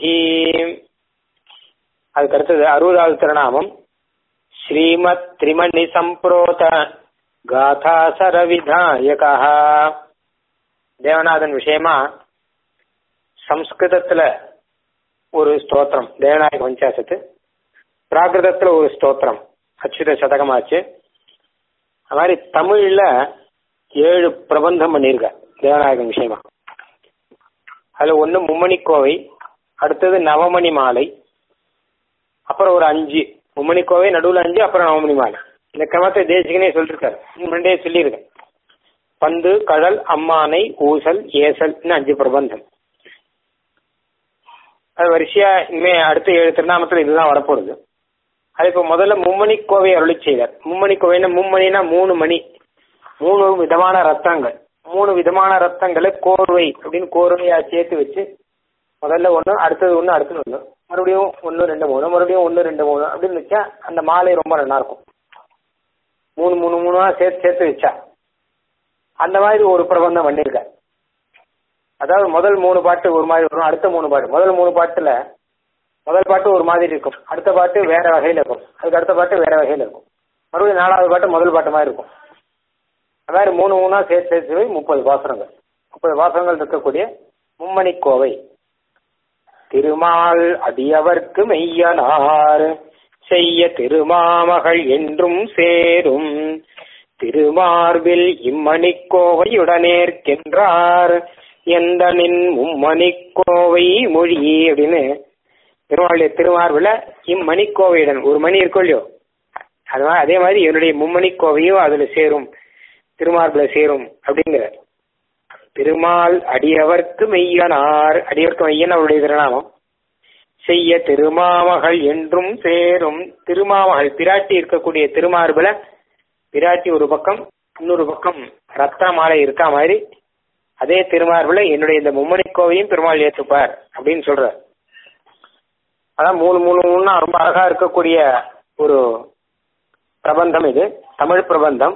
அதுக்கு அடுத்தது அறுபதாவது திருநாமம் ஸ்ரீமத் திரிமணி சம்பிரோத காதாசர விதாயகா தேவநாதன் விஷயமா சம்ஸ்கிருதத்துல ஒரு ஸ்தோத்திரம் தேவநாயக பஞ்சாசத்து பிராகிருதத்துல ஒரு ஸ்தோத்திரம் அச்சுத சதகமாச்சு அது மாதிரி தமிழ்ல ஏழு பிரபந்தம் பண்ணியிருக்க தேவநாயகன் விஷயமா அதுல ஒண்ணு மும்மணி கோவை அடுத்தது நவமணி மாலை அப்புறம் ஒரு அஞ்சு மும்மணி கோவை நடுவில் அஞ்சு அப்புறம் நவமணி மாலை இந்த கிரமத்தை தேசிகனே சொல்லிருக்காரு முன்னாடியே சொல்லியிருக்கேன் பந்து கடல் அம்மானை ஊசல் ஏசல் அஞ்சு பிரபந்தம் அது வரிசையா இனிமே அடுத்த ஏழு திருநாமத்தில் இதுதான் வரப்போகுது அது இப்போ முதல்ல மும்மணி கோவை அருளி செய்தார் மும்மணி கோவைன்னா மும்மணினா மூணு மணி மூணு விதமான ரத்தங்கள் மூணு விதமான ரத்தங்களை கோர்வை அப்படின்னு கோர்வையா சேர்த்து வச்சு முதல்ல ஒன்று அடுத்தது ஒன்று அடுத்தது ஒன்று மறுபடியும் ஒன்று ரெண்டு மூணு மறுபடியும் ஒன்று ரெண்டு மூணு அப்படின்னு வச்சா அந்த மாலை ரொம்ப நல்லா இருக்கும் மூணு மூணு மூணா சேர்த்து சேர்த்து வச்சா அந்த மாதிரி ஒரு பிரபந்தம் பண்ணியிருக்கார் அதாவது முதல் மூணு பாட்டு ஒரு மாதிரி வரும் அடுத்த மூணு பாட்டு முதல் மூணு பாட்டுல முதல் பாட்டு ஒரு மாதிரி இருக்கும் அடுத்த பாட்டு வேற வகையில இருக்கும் அதுக்கு அடுத்த பாட்டு வேற வகையில இருக்கும் மறுபடியும் நாலாவது பாட்டு முதல் பாட்டு மாதிரி இருக்கும் அது மாதிரி மூணு மூணா சேர்த்து சேர்த்து போய் முப்பது பாசனங்கள் முப்பது பாசனங்கள் இருக்கக்கூடிய மும்மணி கோவை திருமால் அடியவர்க்கு மெய்யனார் செய்ய திருமாமகள் என்றும் சேரும் திருமார்பில் இம்மணிக்கோவையுடனேற்கின்றார் எந்த நின் மும்மணிக்கோவை மொழி அப்படின்னு திருமாவளுடைய திருமார்பில் இம்மணிக்கோவையுடன் ஒரு மணி இருக்கும் இல்லையோ அது மாதிரி அதே மாதிரி என்னுடைய மும்மணிக்கோவையும் அதுல சேரும் திருமார்பில் சேரும் அப்படிங்கிற திருமால் அடியவர்க்கு மெய்யனார் அடியவர்க்கு மெய்யன் அவருடைய திருநாமம் செய்ய திருமாமகள் என்றும் சேரும் திருமாமகள் பிராட்டி இருக்கக்கூடிய திருமார்பில பிராட்டி ஒரு பக்கம் இன்னொரு பக்கம் ரத்த மாலை இருக்கா மாதிரி அதே திருமார்பில் என்னுடைய இந்த மும்மணி கோவையும் பெருமாள் ஏற்றுப்பார் அப்படின்னு சொல்றார் அதான் மூணு மூணு மூணுனா ரொம்ப அழகா இருக்கக்கூடிய ஒரு பிரபந்தம் இது தமிழ் பிரபந்தம்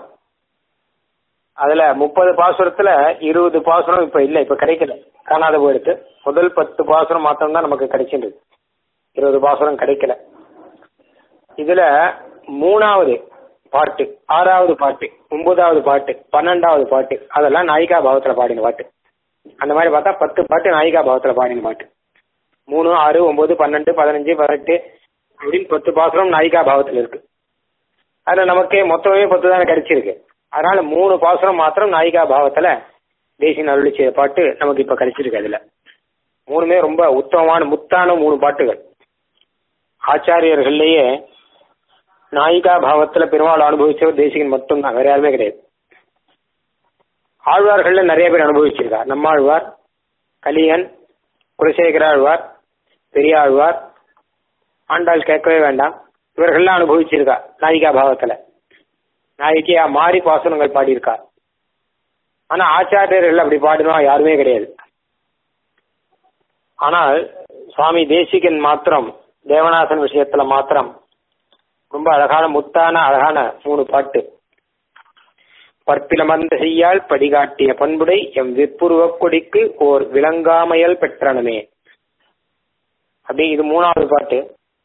அதுல முப்பது பாசுரத்துல இருபது பாசுரம் இப்ப இல்ல இப்ப கிடைக்கல காணாத போயிடுத்து முதல் பத்து பாசுரம் மாத்திரம் தான் நமக்கு கிடைச்சிருக்கு இருபது பாசுரம் கிடைக்கல இதுல மூணாவது பாட்டு ஆறாவது பாட்டு ஒன்பதாவது பாட்டு பன்னெண்டாவது பாட்டு அதெல்லாம் நாயிகா பாவத்துல பாடின பாட்டு அந்த மாதிரி பார்த்தா பத்து பாட்டு நாயிகா பாவத்துல பாடின பாட்டு மூணு ஆறு ஒன்பது பன்னெண்டு பதினஞ்சு பதினெட்டு அப்படின்னு பத்து பாசுரம் நாயிகா பாவத்துல இருக்கு அதுல நமக்கே மொத்தமே பத்து தானே கிடைச்சிருக்கு அதனால மூணு பாசுரம் மாத்திரம் நாயிகா பாவத்துல தேசிய அருளி செய்த பாட்டு நமக்கு இப்ப கிடைச்சிருக்கு அதுல மூணுமே ரொம்ப உத்தமமான முத்தான மூணு பாட்டுகள் ஆச்சாரியர்கள்லயே நாயிகா பாவத்துல பெருமாள் அனுபவிச்சவர் தேசிகன் மட்டும்தான் வேற யாருமே கிடையாது ஆழ்வார்கள்ல நிறைய பேர் அனுபவிச்சிருக்கார் நம்மாழ்வார் கலியன் குலசேகர ஆழ்வார் பெரியாழ்வார் ஆண்டாள் கேட்கவே வேண்டாம் இவர்கள்லாம் அனுபவிச்சிருக்கா நாயிகா பாவத்துல நாயகியா மாறி பாசனங்கள் பாடியிருக்கா ஆனா ஆச்சாரியர்கள் அப்படி பாடினா யாருமே கிடையாது ஆனால் சுவாமி தேசிகன் மாத்திரம் தேவநாதன் விஷயத்துல மாத்திரம் ரொம்ப அழகான முத்தான அழகான மூணு பாட்டு பற்பிலமர்ந்த செய்யால் படிகாட்டிய பண்புடை எம் விற்புருவக் கொடிக்கு ஓர் விளங்காமையல் பெற்றனமே அப்படி இது மூணாவது பாட்டு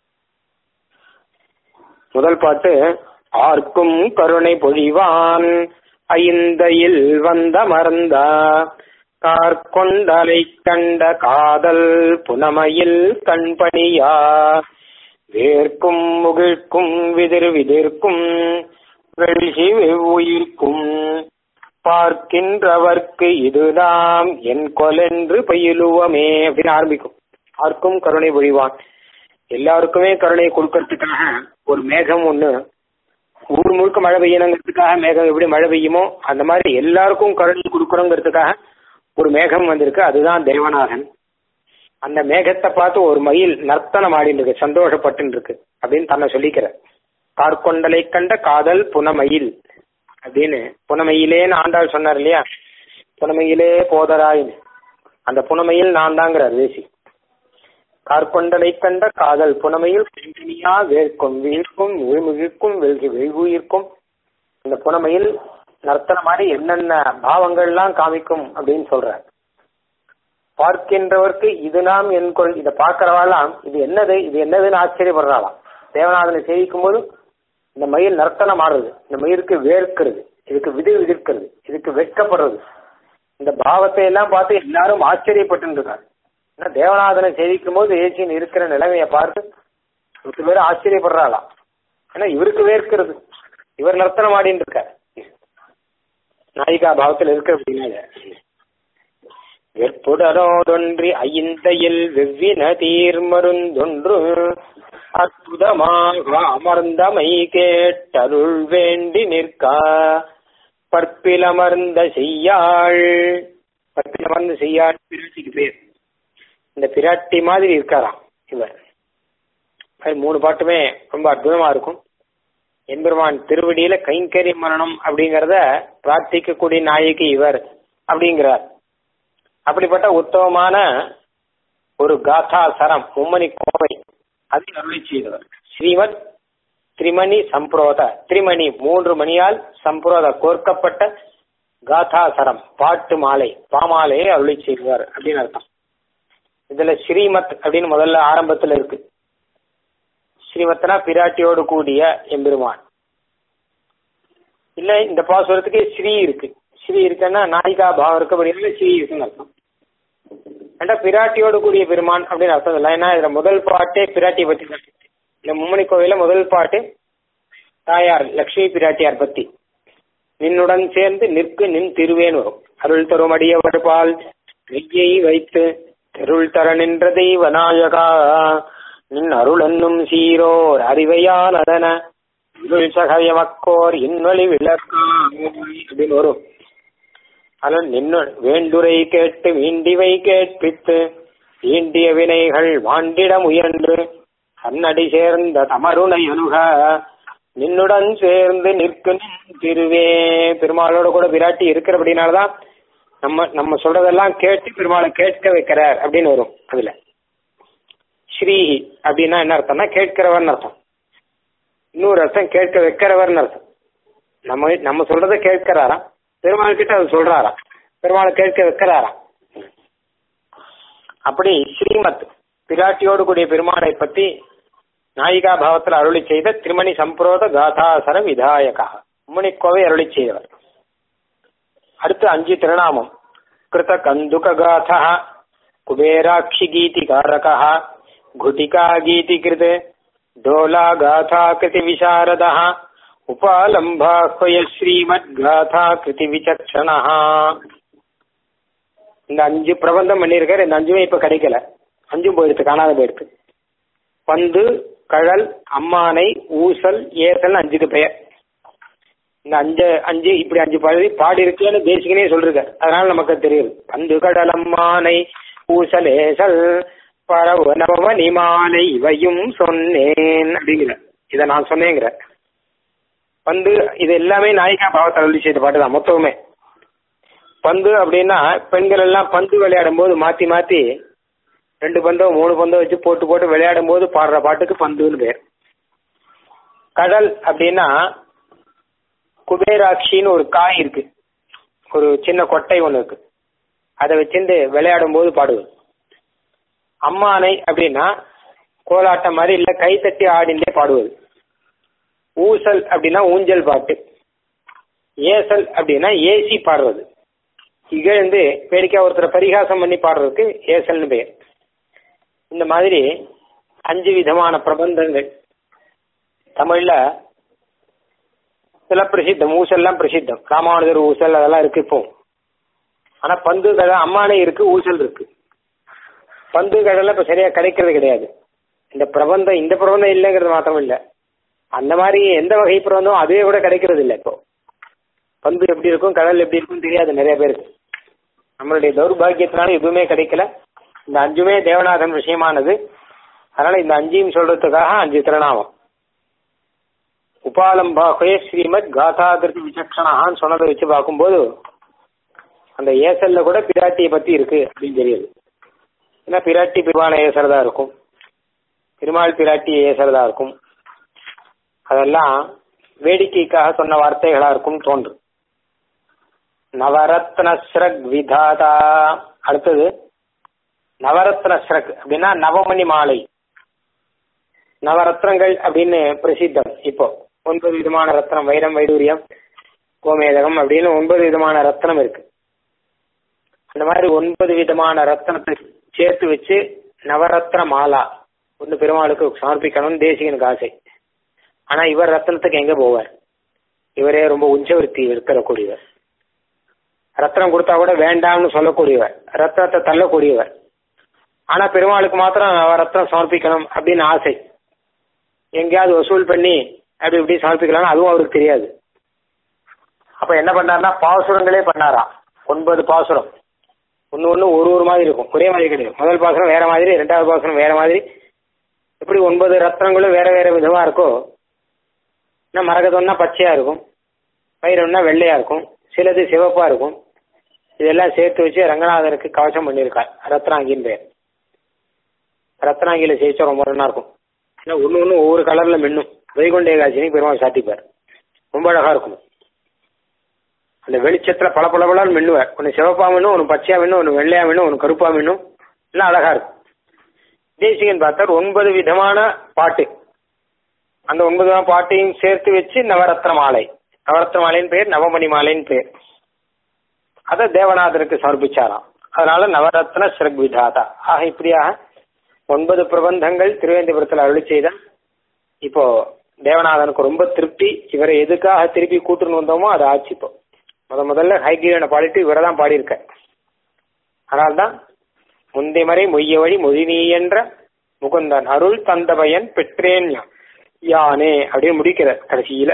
முதல் பாட்டு ஆர்க்கும் கருணை பொழிவான் ஐந்தையில் வந்த மறந்தா கார்கொண்டலை கண்ட காதல் புனமையில் கண்பணியா வேர்க்கும் முகிழ்க்கும் விதிர் விதிர்க்கும் வெள்சி உயிர்க்கும் பார்க்கின்றவர்க்கு இதுதாம் என் கொலென்று பயிலுவமே அப்படின்னு ஆரம்பிக்கும் ஆர்க்கும் கருணை பொழிவான் எல்லாருக்குமே கருணை கொடுக்கறதுக்காக ஒரு மேகம் ஒண்ணு ஊர் முழுக்க மழை பெய்யணுங்கிறதுக்காக மேகம் எப்படி மழை பெய்யுமோ அந்த மாதிரி எல்லாருக்கும் கருணை கொடுக்கணுங்கிறதுக்காக ஒரு மேகம் வந்திருக்கு அதுதான் தேவநாதன் அந்த மேகத்தை பார்த்து ஒரு மயில் நர்த்தனம் ஆடிட்டு இருக்கு சந்தோஷப்பட்டு இருக்கு அப்படின்னு தன்னை சொல்லிக்கிற கார்கொண்டலை கண்ட காதல் புனமயில் அப்படின்னு புனமையிலேன்னு ஆண்டாள் சொன்னார் இல்லையா புனமையிலே போதராயின்னு அந்த புனமையில் நான் தாங்கிறார் வேசி கார்கொண்டலை கண்ட காதல் புனமையில் கிணியா வேர்க்கும் வீர்க்கும் விழுமுகிற்கும் வெல்கி வெகுயிர்க்கும் இந்த புனமையில் நர்த்தன மாதிரி என்னென்ன பாவங்கள்லாம் காமிக்கும் அப்படின்னு சொல்றார் பார்க்கின்றவர்க்கு இது நாம் என் கொள் இதை பார்க்கிறவாளாம் இது என்னது இது என்னதுன்னு ஆச்சரியப்படுறாளாம் தேவநாதனை சேவிக்கும் போது இந்த மயில் நர்த்தனம் ஆடுறது இந்த மயிலுக்கு வேர்க்கிறது இதுக்கு விதி விதிர்க்கிறது இதுக்கு வெட்கப்படுறது இந்த பாவத்தை எல்லாம் பார்த்து எல்லாரும் ஆச்சரியப்பட்டு இருக்காரு ஏன்னா தேவநாதனை சேவிக்கும் போது ஏசியன் இருக்கிற நிலைமையை பார்த்து பத்து பேர் ஆச்சரியப்படுறாளாம் ஏன்னா இவருக்கு வேர்க்கிறது இவர் நர்த்தனம் ஆடின்னு இருக்கார் நாயிகா பாவத்தில் இருக்க அப்படின்னால வெற்புடரோடொன்றி ஐந்தையில் வெவ்வின தீர்மருந்தொன்று அற்புதமாக அமர்ந்தமை கேட்டருள் வேண்டி நிற்க பற்பிலமர்ந்த செய்யாள் பற்பிலமர்ந்த செய்யாள் பிராட்டிக்கு பேர் இந்த பிராட்டி மாதிரி இருக்காராம் இவர் அது மூணு பாட்டுமே ரொம்ப அற்புதமா இருக்கும் எம்பெருமான் திருவடியில கைங்கரிய மரணம் அப்படிங்கறத பிரார்த்திக்கக்கூடிய நாயகி இவர் அப்படிங்கிறார் அப்படிப்பட்ட உத்தமமான ஒரு காதா சரம் மும்மணி கோவை அதை அருளை செய்தவர் ஸ்ரீமத் திரிமணி சம்பிரோத திரிமணி மூன்று மணியால் சம்பிரோத கோர்க்கப்பட்ட காதாசரம் பாட்டு மாலை பாமாலையை அருளை செய்வார் அப்படின்னு அர்த்தம் இதுல ஸ்ரீமத் அப்படின்னு முதல்ல ஆரம்பத்துல இருக்கு ஸ்ரீமத்னா பிராட்டியோடு கூடிய எம்பெருமான் இல்ல இந்த பாசுரத்துக்கு ஸ்ரீ இருக்கு ஸ்ரீ இருக்குன்னா நாயிகா பாவம் இருக்கு அப்படின்னா ஸ்ரீ இருக்குன்னு அர்த்தம் ஏண்டா பிராட்டியோடு கூடிய பெருமான் அப்படின்னு அர்த்தம் இல்லை ஏன்னா இதுல முதல் பாட்டே பிராட்டியை பத்தி தான் இந்த மும்மணி கோவில முதல் பாட்டு தாயார் லக்ஷ்மி பிராட்டியார் பத்தி நின்னுடன் சேர்ந்து நிற்கு நின் திருவேன் வரும் அருள் தரும் அடியவர் பால் நெய்யை வைத்து தெருள் தர நின்ற தெய்வ நாயகா நின் அருள் என்னும் சீரோர் அறிவையால் அதன இருள் சகயமக்கோர் இன்னொலி விளக்கா அப்படின்னு வரும் அதனால் நின்னு வேண்டுரை கேட்டு மீண்டிவை கேட்பித்து தீண்டிய வினைகள் வாண்டிட முயன்று கண்ணடி சேர்ந்த தமருணை அணுக நின்னுடன் சேர்ந்து நிற்கு நின் திருவே பெருமாளோட கூட விராட்டி இருக்கிறபடினாலதான் நம்ம நம்ம சொல்றதெல்லாம் கேட்டு பெருமாளை கேட்க வைக்கிறார் அப்படின்னு வரும் அதுல ஸ்ரீ அப்படின்னா என்ன அர்த்தம்னா கேட்கிறவர்னு அர்த்தம் இன்னொரு அர்த்தம் கேட்க வைக்கிறவர்னு அர்த்தம் நம்ம நம்ம சொல்றதை கேட்கிறாராம் பெருமாள் கிட்ட அவர் சொல்றாராம் பெருமாளை கேட்க வைக்கிறாராம் அப்படி ஸ்ரீமத் பிராட்டியோடு கூடிய பெருமாளை பத்தி நாயிகா பாவத்தில் அருளி செய்த திருமணி சம்பிரோத காதாசர விதாயகா முனிக்கோவை அருளி செய்தவர் அடுத்து அஞ்சு திருநாமம் கிருத கந்துக காதா குபேராட்சி கீதிகாரகா घुटिका गीतिकृत डोला गाथा कृति विशारदः உபாலம்பாஹ்வய ஸ்ரீமத் காதா கிருதி விசக்ஷணா இந்த அஞ்சு பிரபந்தம் பண்ணியிருக்காரு இந்த அஞ்சுமே இப்ப கிடைக்கல அஞ்சும் போயிடுச்சு காணாத போயிடுச்சு பந்து கழல் அம்மானை ஊசல் ஏசல் அஞ்சுக்கு பெயர் இந்த அஞ்சு அஞ்சு இப்படி அஞ்சு பாடி பாடி இருக்குன்னு தேசிகனே சொல்லிருக்காரு அதனால நமக்கு தெரியுது பந்து கடல் அம்மானை ஊசல் ஏசல் பரவ நவமணி மாலை இவையும் சொன்னேன் அப்படிங்கிற இதை நான் சொன்னேங்கிற பந்து இது எல்லாமே நாயிகா பாவத்தை அருளி செய்த பாட்டு தான் மொத்தமுமே பந்து அப்படின்னா பெண்கள் எல்லாம் பந்து விளையாடும் போது மாத்தி மாத்தி ரெண்டு பந்தோ மூணு பந்தோ வச்சு போட்டு போட்டு விளையாடும் போது பாடுற பாட்டுக்கு பந்துன்னு பேர் கடல் அப்படின்னா குபேராட்சின்னு ஒரு காய் இருக்கு ஒரு சின்ன கொட்டை ஒன்று இருக்கு அதை வச்சிருந்து விளையாடும் போது பாடுவது அம்மானை அப்படின்னா கோலாட்டம் மாதிரி இல்லை கை தட்டி ஆடிண்டே பாடுவது ஊசல் அப்படின்னா ஊஞ்சல் பாட்டு ஏசல் அப்படின்னா ஏசி பாடுறது இகழ்ந்து வேடிக்கை ஒருத்தரை பரிகாசம் பண்ணி பாடுறதுக்கு ஏசல்னு பெயர் இந்த மாதிரி அஞ்சு விதமான பிரபந்தங்கள் தமிழ்ல சில பிரசித்தம் ஊசல்லாம் பிரசித்தம் ராமானுஜர் ஊசல் அதெல்லாம் இருக்கு இப்போ ஆனா பந்து கதை அம்மானே இருக்கு ஊசல் இருக்கு பந்து கடையில் இப்ப சரியா கிடைக்கிறது கிடையாது இந்த பிரபந்தம் இந்த பிரபந்தம் இல்லைங்கிறது மாத்திரம் இல்ல அந்த மாதிரி எந்த வகை பிரபந்தம் அதே கூட கிடைக்கிறது இல்லை இப்போ பந்து எப்படி இருக்கும் கடல் எப்படி இருக்கும் தெரியாது நிறைய பேருக்கு நம்மளுடைய தௌர்பாகியத்தினால எதுவுமே கிடைக்கல இந்த அஞ்சுமே தேவநாதன் விஷயமானது அதனால இந்த அஞ்சையும் சொல்றதுக்காக அஞ்சு திருநாமம் உபாலம்பாகே ஸ்ரீமத் காதாகிருதி விசக்ஷணான்னு சொன்னதை வச்சு பார்க்கும்போது அந்த ஏசல்ல கூட பிராட்டியை பத்தி இருக்கு அப்படின்னு தெரியுது ஏன்னா பிராட்டி பெருமாளை ஏசுறதா இருக்கும் பெருமாள் பிராட்டியை ஏசுறதா இருக்கும் அதெல்லாம் வேடிக்கைக்காக சொன்ன வார்த்தைகளா இருக்கும் தோன்று நவரத்ன ஸ்ரக் விதாதா அடுத்தது நவரத்ன ஸ்ரக் அப்படின்னா நவமணி மாலை நவரத்னங்கள் அப்படின்னு பிரசித்தம் இப்போ ஒன்பது விதமான ரத்னம் வைரம் வைடூரியம் கோமேதகம் அப்படின்னு ஒன்பது விதமான ரத்னம் இருக்கு அந்த மாதிரி ஒன்பது விதமான ரத்னத்தை சேர்த்து வச்சு நவரத்ன மாலா ஒன்று பெருமாளுக்கு சமர்ப்பிக்கணும்னு தேசிகனுக்கு ஆசை ஆனா இவர் ரத்னத்துக்கு எங்க போவார் இவரே ரொம்ப உஞ்சவருத்தி இருக்கக்கூடியவர் ரத்னம் கொடுத்தா கூட வேண்டாம்னு சொல்லக்கூடியவர் ரத்னத்தை தள்ளக்கூடியவர் ஆனா பெருமாளுக்கு மாத்திரம் ரத்னம் சமர்ப்பிக்கணும் அப்படின்னு ஆசை எங்கேயாவது வசூல் பண்ணி அப்படி இப்படி சமர்ப்பிக்கலாம் அதுவும் அவருக்கு தெரியாது அப்ப என்ன பண்ணாருன்னா பாசுரங்களே பண்ணாராம் ஒன்பது பாசுரம் ஒன்று ஒன்று ஒரு ஒரு மாதிரி இருக்கும் ஒரே மாதிரி கிடையாது முதல் பாசுரம் வேற மாதிரி ரெண்டாவது பாசுரம் வேற மாதிரி எப்படி ஒன்பது ரத்னங்களும் வேற வேற விதமா இருக்கோ என்ன மரகதம்னா பச்சையா இருக்கும் வைரம்னா வெள்ளையா இருக்கும் சிலது சிவப்பா இருக்கும் இதெல்லாம் சேர்த்து வச்சு ரங்கநாதனுக்கு கவசம் பண்ணியிருக்கார் ரத்னாங்கின் பேர் ரத்னாங்கில ஜெயிச்சா ரொம்ப நல்லா இருக்கும் ஏன்னா ஒன்று ஒன்று ஒவ்வொரு கலர்ல மின்னும் வைகுண்ட ஏகாட்சினி பெருமாள் சாத்திப்பார் ரொம்ப அழகா இருக்கும் அந்த வெளிச்சத்துல பல பல பலன்னு மின்னுவார் ஒன்று சிவப்பா மின்னும் ஒன்று பச்சையா மின்னும் ஒன்று வெள்ளையா மின்னும் ஒன்று கருப்பா மின்னும் எல்லாம் அழகா இருக்கும் தேசிகன் பார்த்தார் ஒன்பது விதமான பாட்டு அந்த ஒன்பது பாட்டையும் சேர்த்து வச்சு நவரத்ன மாலை நவரத்ன மாலைன்னு பேர் நவமணி மாலைன்னு பேர் அதை தேவநாதனுக்கு சமர்ப்பிச்சாராம் அதனால நவரத்ன ஸ்ரக் விதாதா ஆக இப்படியாக ஒன்பது பிரபந்தங்கள் திருவேந்திபுரத்தில் அருளி செய்த இப்போ தேவநாதனுக்கு ரொம்ப திருப்தி இவரை எதுக்காக திருப்பி கூட்டுன்னு வந்தோமோ அது ஆச்சு இப்போ முத முதல்ல ஹைகிரீவனை பாடிட்டு இவரை தான் பாடியிருக்க அதனால்தான் முந்தை மறை மொய்ய வழி மொழினி என்ற முகுந்தன் அருள் தந்தபயன் பெற்றேன் யானே அப்படின்னு முடிக்கிற கடைசியில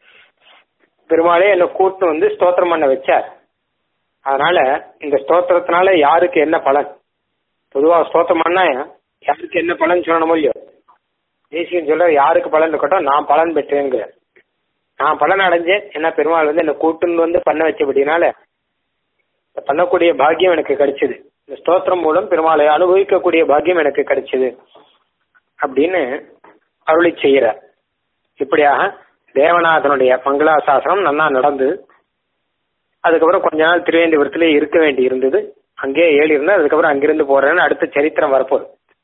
பெருமாளே என்னை கூட்டு வந்து ஸ்தோத்திரம் பண்ண வச்சார் அதனால இந்த ஸ்தோத்திரத்தினால யாருக்கு என்ன பலன் பொதுவா ஸ்தோத்திரம் பண்ணா யாருக்கு என்ன பலன் சொல்லணும் இல்லையோ தேசியம் சொல்ற யாருக்கு பலன் இருக்கட்டும் நான் பலன் பெற்றேங்கிற நான் பலன் அடைஞ்சேன் என்ன பெருமாள் வந்து என்னை கூட்டுன்னு வந்து பண்ண வச்சபடினால பண்ணக்கூடிய பாக்கியம் எனக்கு கிடைச்சது இந்த ஸ்தோத்திரம் மூலம் பெருமாளை அனுபவிக்கக்கூடிய பாக்கியம் எனக்கு கிடைச்சது அப்படின்னு அருளி செய்கிறார் இப்படியாக தேவநாதனுடைய மங்களாசாசனம் நன்னா நடந்தது அதுக்கப்புறம் கொஞ்ச நாள் திருவேந்திபுரத்திலே இருக்க வேண்டி இருந்தது அங்கேயே ஏழு இருந்தால் அதுக்கப்புறம் அங்கிருந்து போறேன்னு அடுத்த சரித்திரம் வரப்போகுது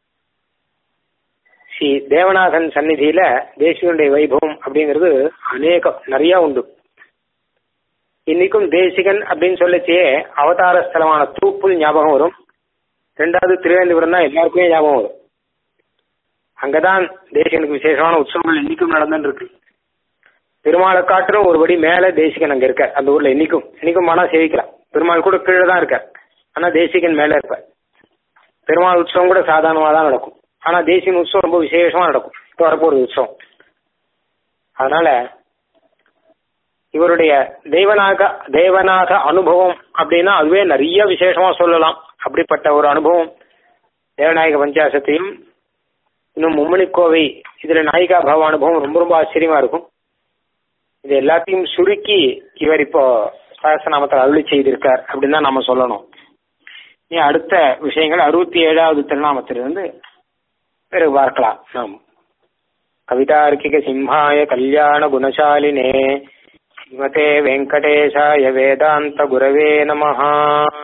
ஸ்ரீ தேவநாதன் சந்நிதியில தேசிகனுடைய வைபவம் அப்படிங்கிறது அநேகம் நிறைய உண்டு இன்னைக்கும் தேசிகன் அப்படின்னு சொல்லச்சே அவதார ஸ்தலமான தூப்புல் ஞாபகம் வரும் ரெண்டாவது திருவேந்திபுரம் தான் எல்லாருக்குமே ஞாபகம் வரும் அங்கதான் தேசிகனுக்கு விசேஷமான உற்சவங்கள் இன்னைக்கும் நடந்துட்டு இருக்கு பெருமாளை காட்டிலும் ஒருபடி மேல தேசிகன் அங்க இருக்க அந்த ஊர்ல இன்னைக்கும் இன்னைக்கும் மனா சேவிக்கலாம் பெருமாள் கூட கீழே தான் இருக்கார் ஆனா தேசிகன் மேல இருப்பார் பெருமாள் உற்சவம் கூட சாதாரணமா தான் நடக்கும் ஆனா தேசிகன் உற்சவம் ரொம்ப விசேஷமா நடக்கும் இப்போ வரப்போறது உற்சவம் அதனால இவருடைய தெய்வநாக தேவநாத அனுபவம் அப்படின்னா அதுவே நிறைய விசேஷமா சொல்லலாம் அப்படிப்பட்ட ஒரு அனுபவம் தேவநாயக பஞ்சாசத்தையும் இன்னும் மும்மணி கோவை இதுல நாயிகா பாவ அனுபவம் ரொம்ப ரொம்ப ஆச்சரியமா இருக்கும் இது எல்லாத்தையும் சுருக்கி இவர் இப்போ சகசநாமத்தில் அருளி செய்திருக்கார் அப்படின்னு தான் நம்ம சொல்லணும் நீ அடுத்த விஷயங்கள் அறுபத்தி ஏழாவது திருநாமத்திலிருந்து பிறகு பார்க்கலாம் நாம் கவிதார்க்கிக சிம்ஹாய கல்யாண குணசாலினே ஸ்ரீமதே வெங்கடேஷாய வேதாந்த குரவே நமஹா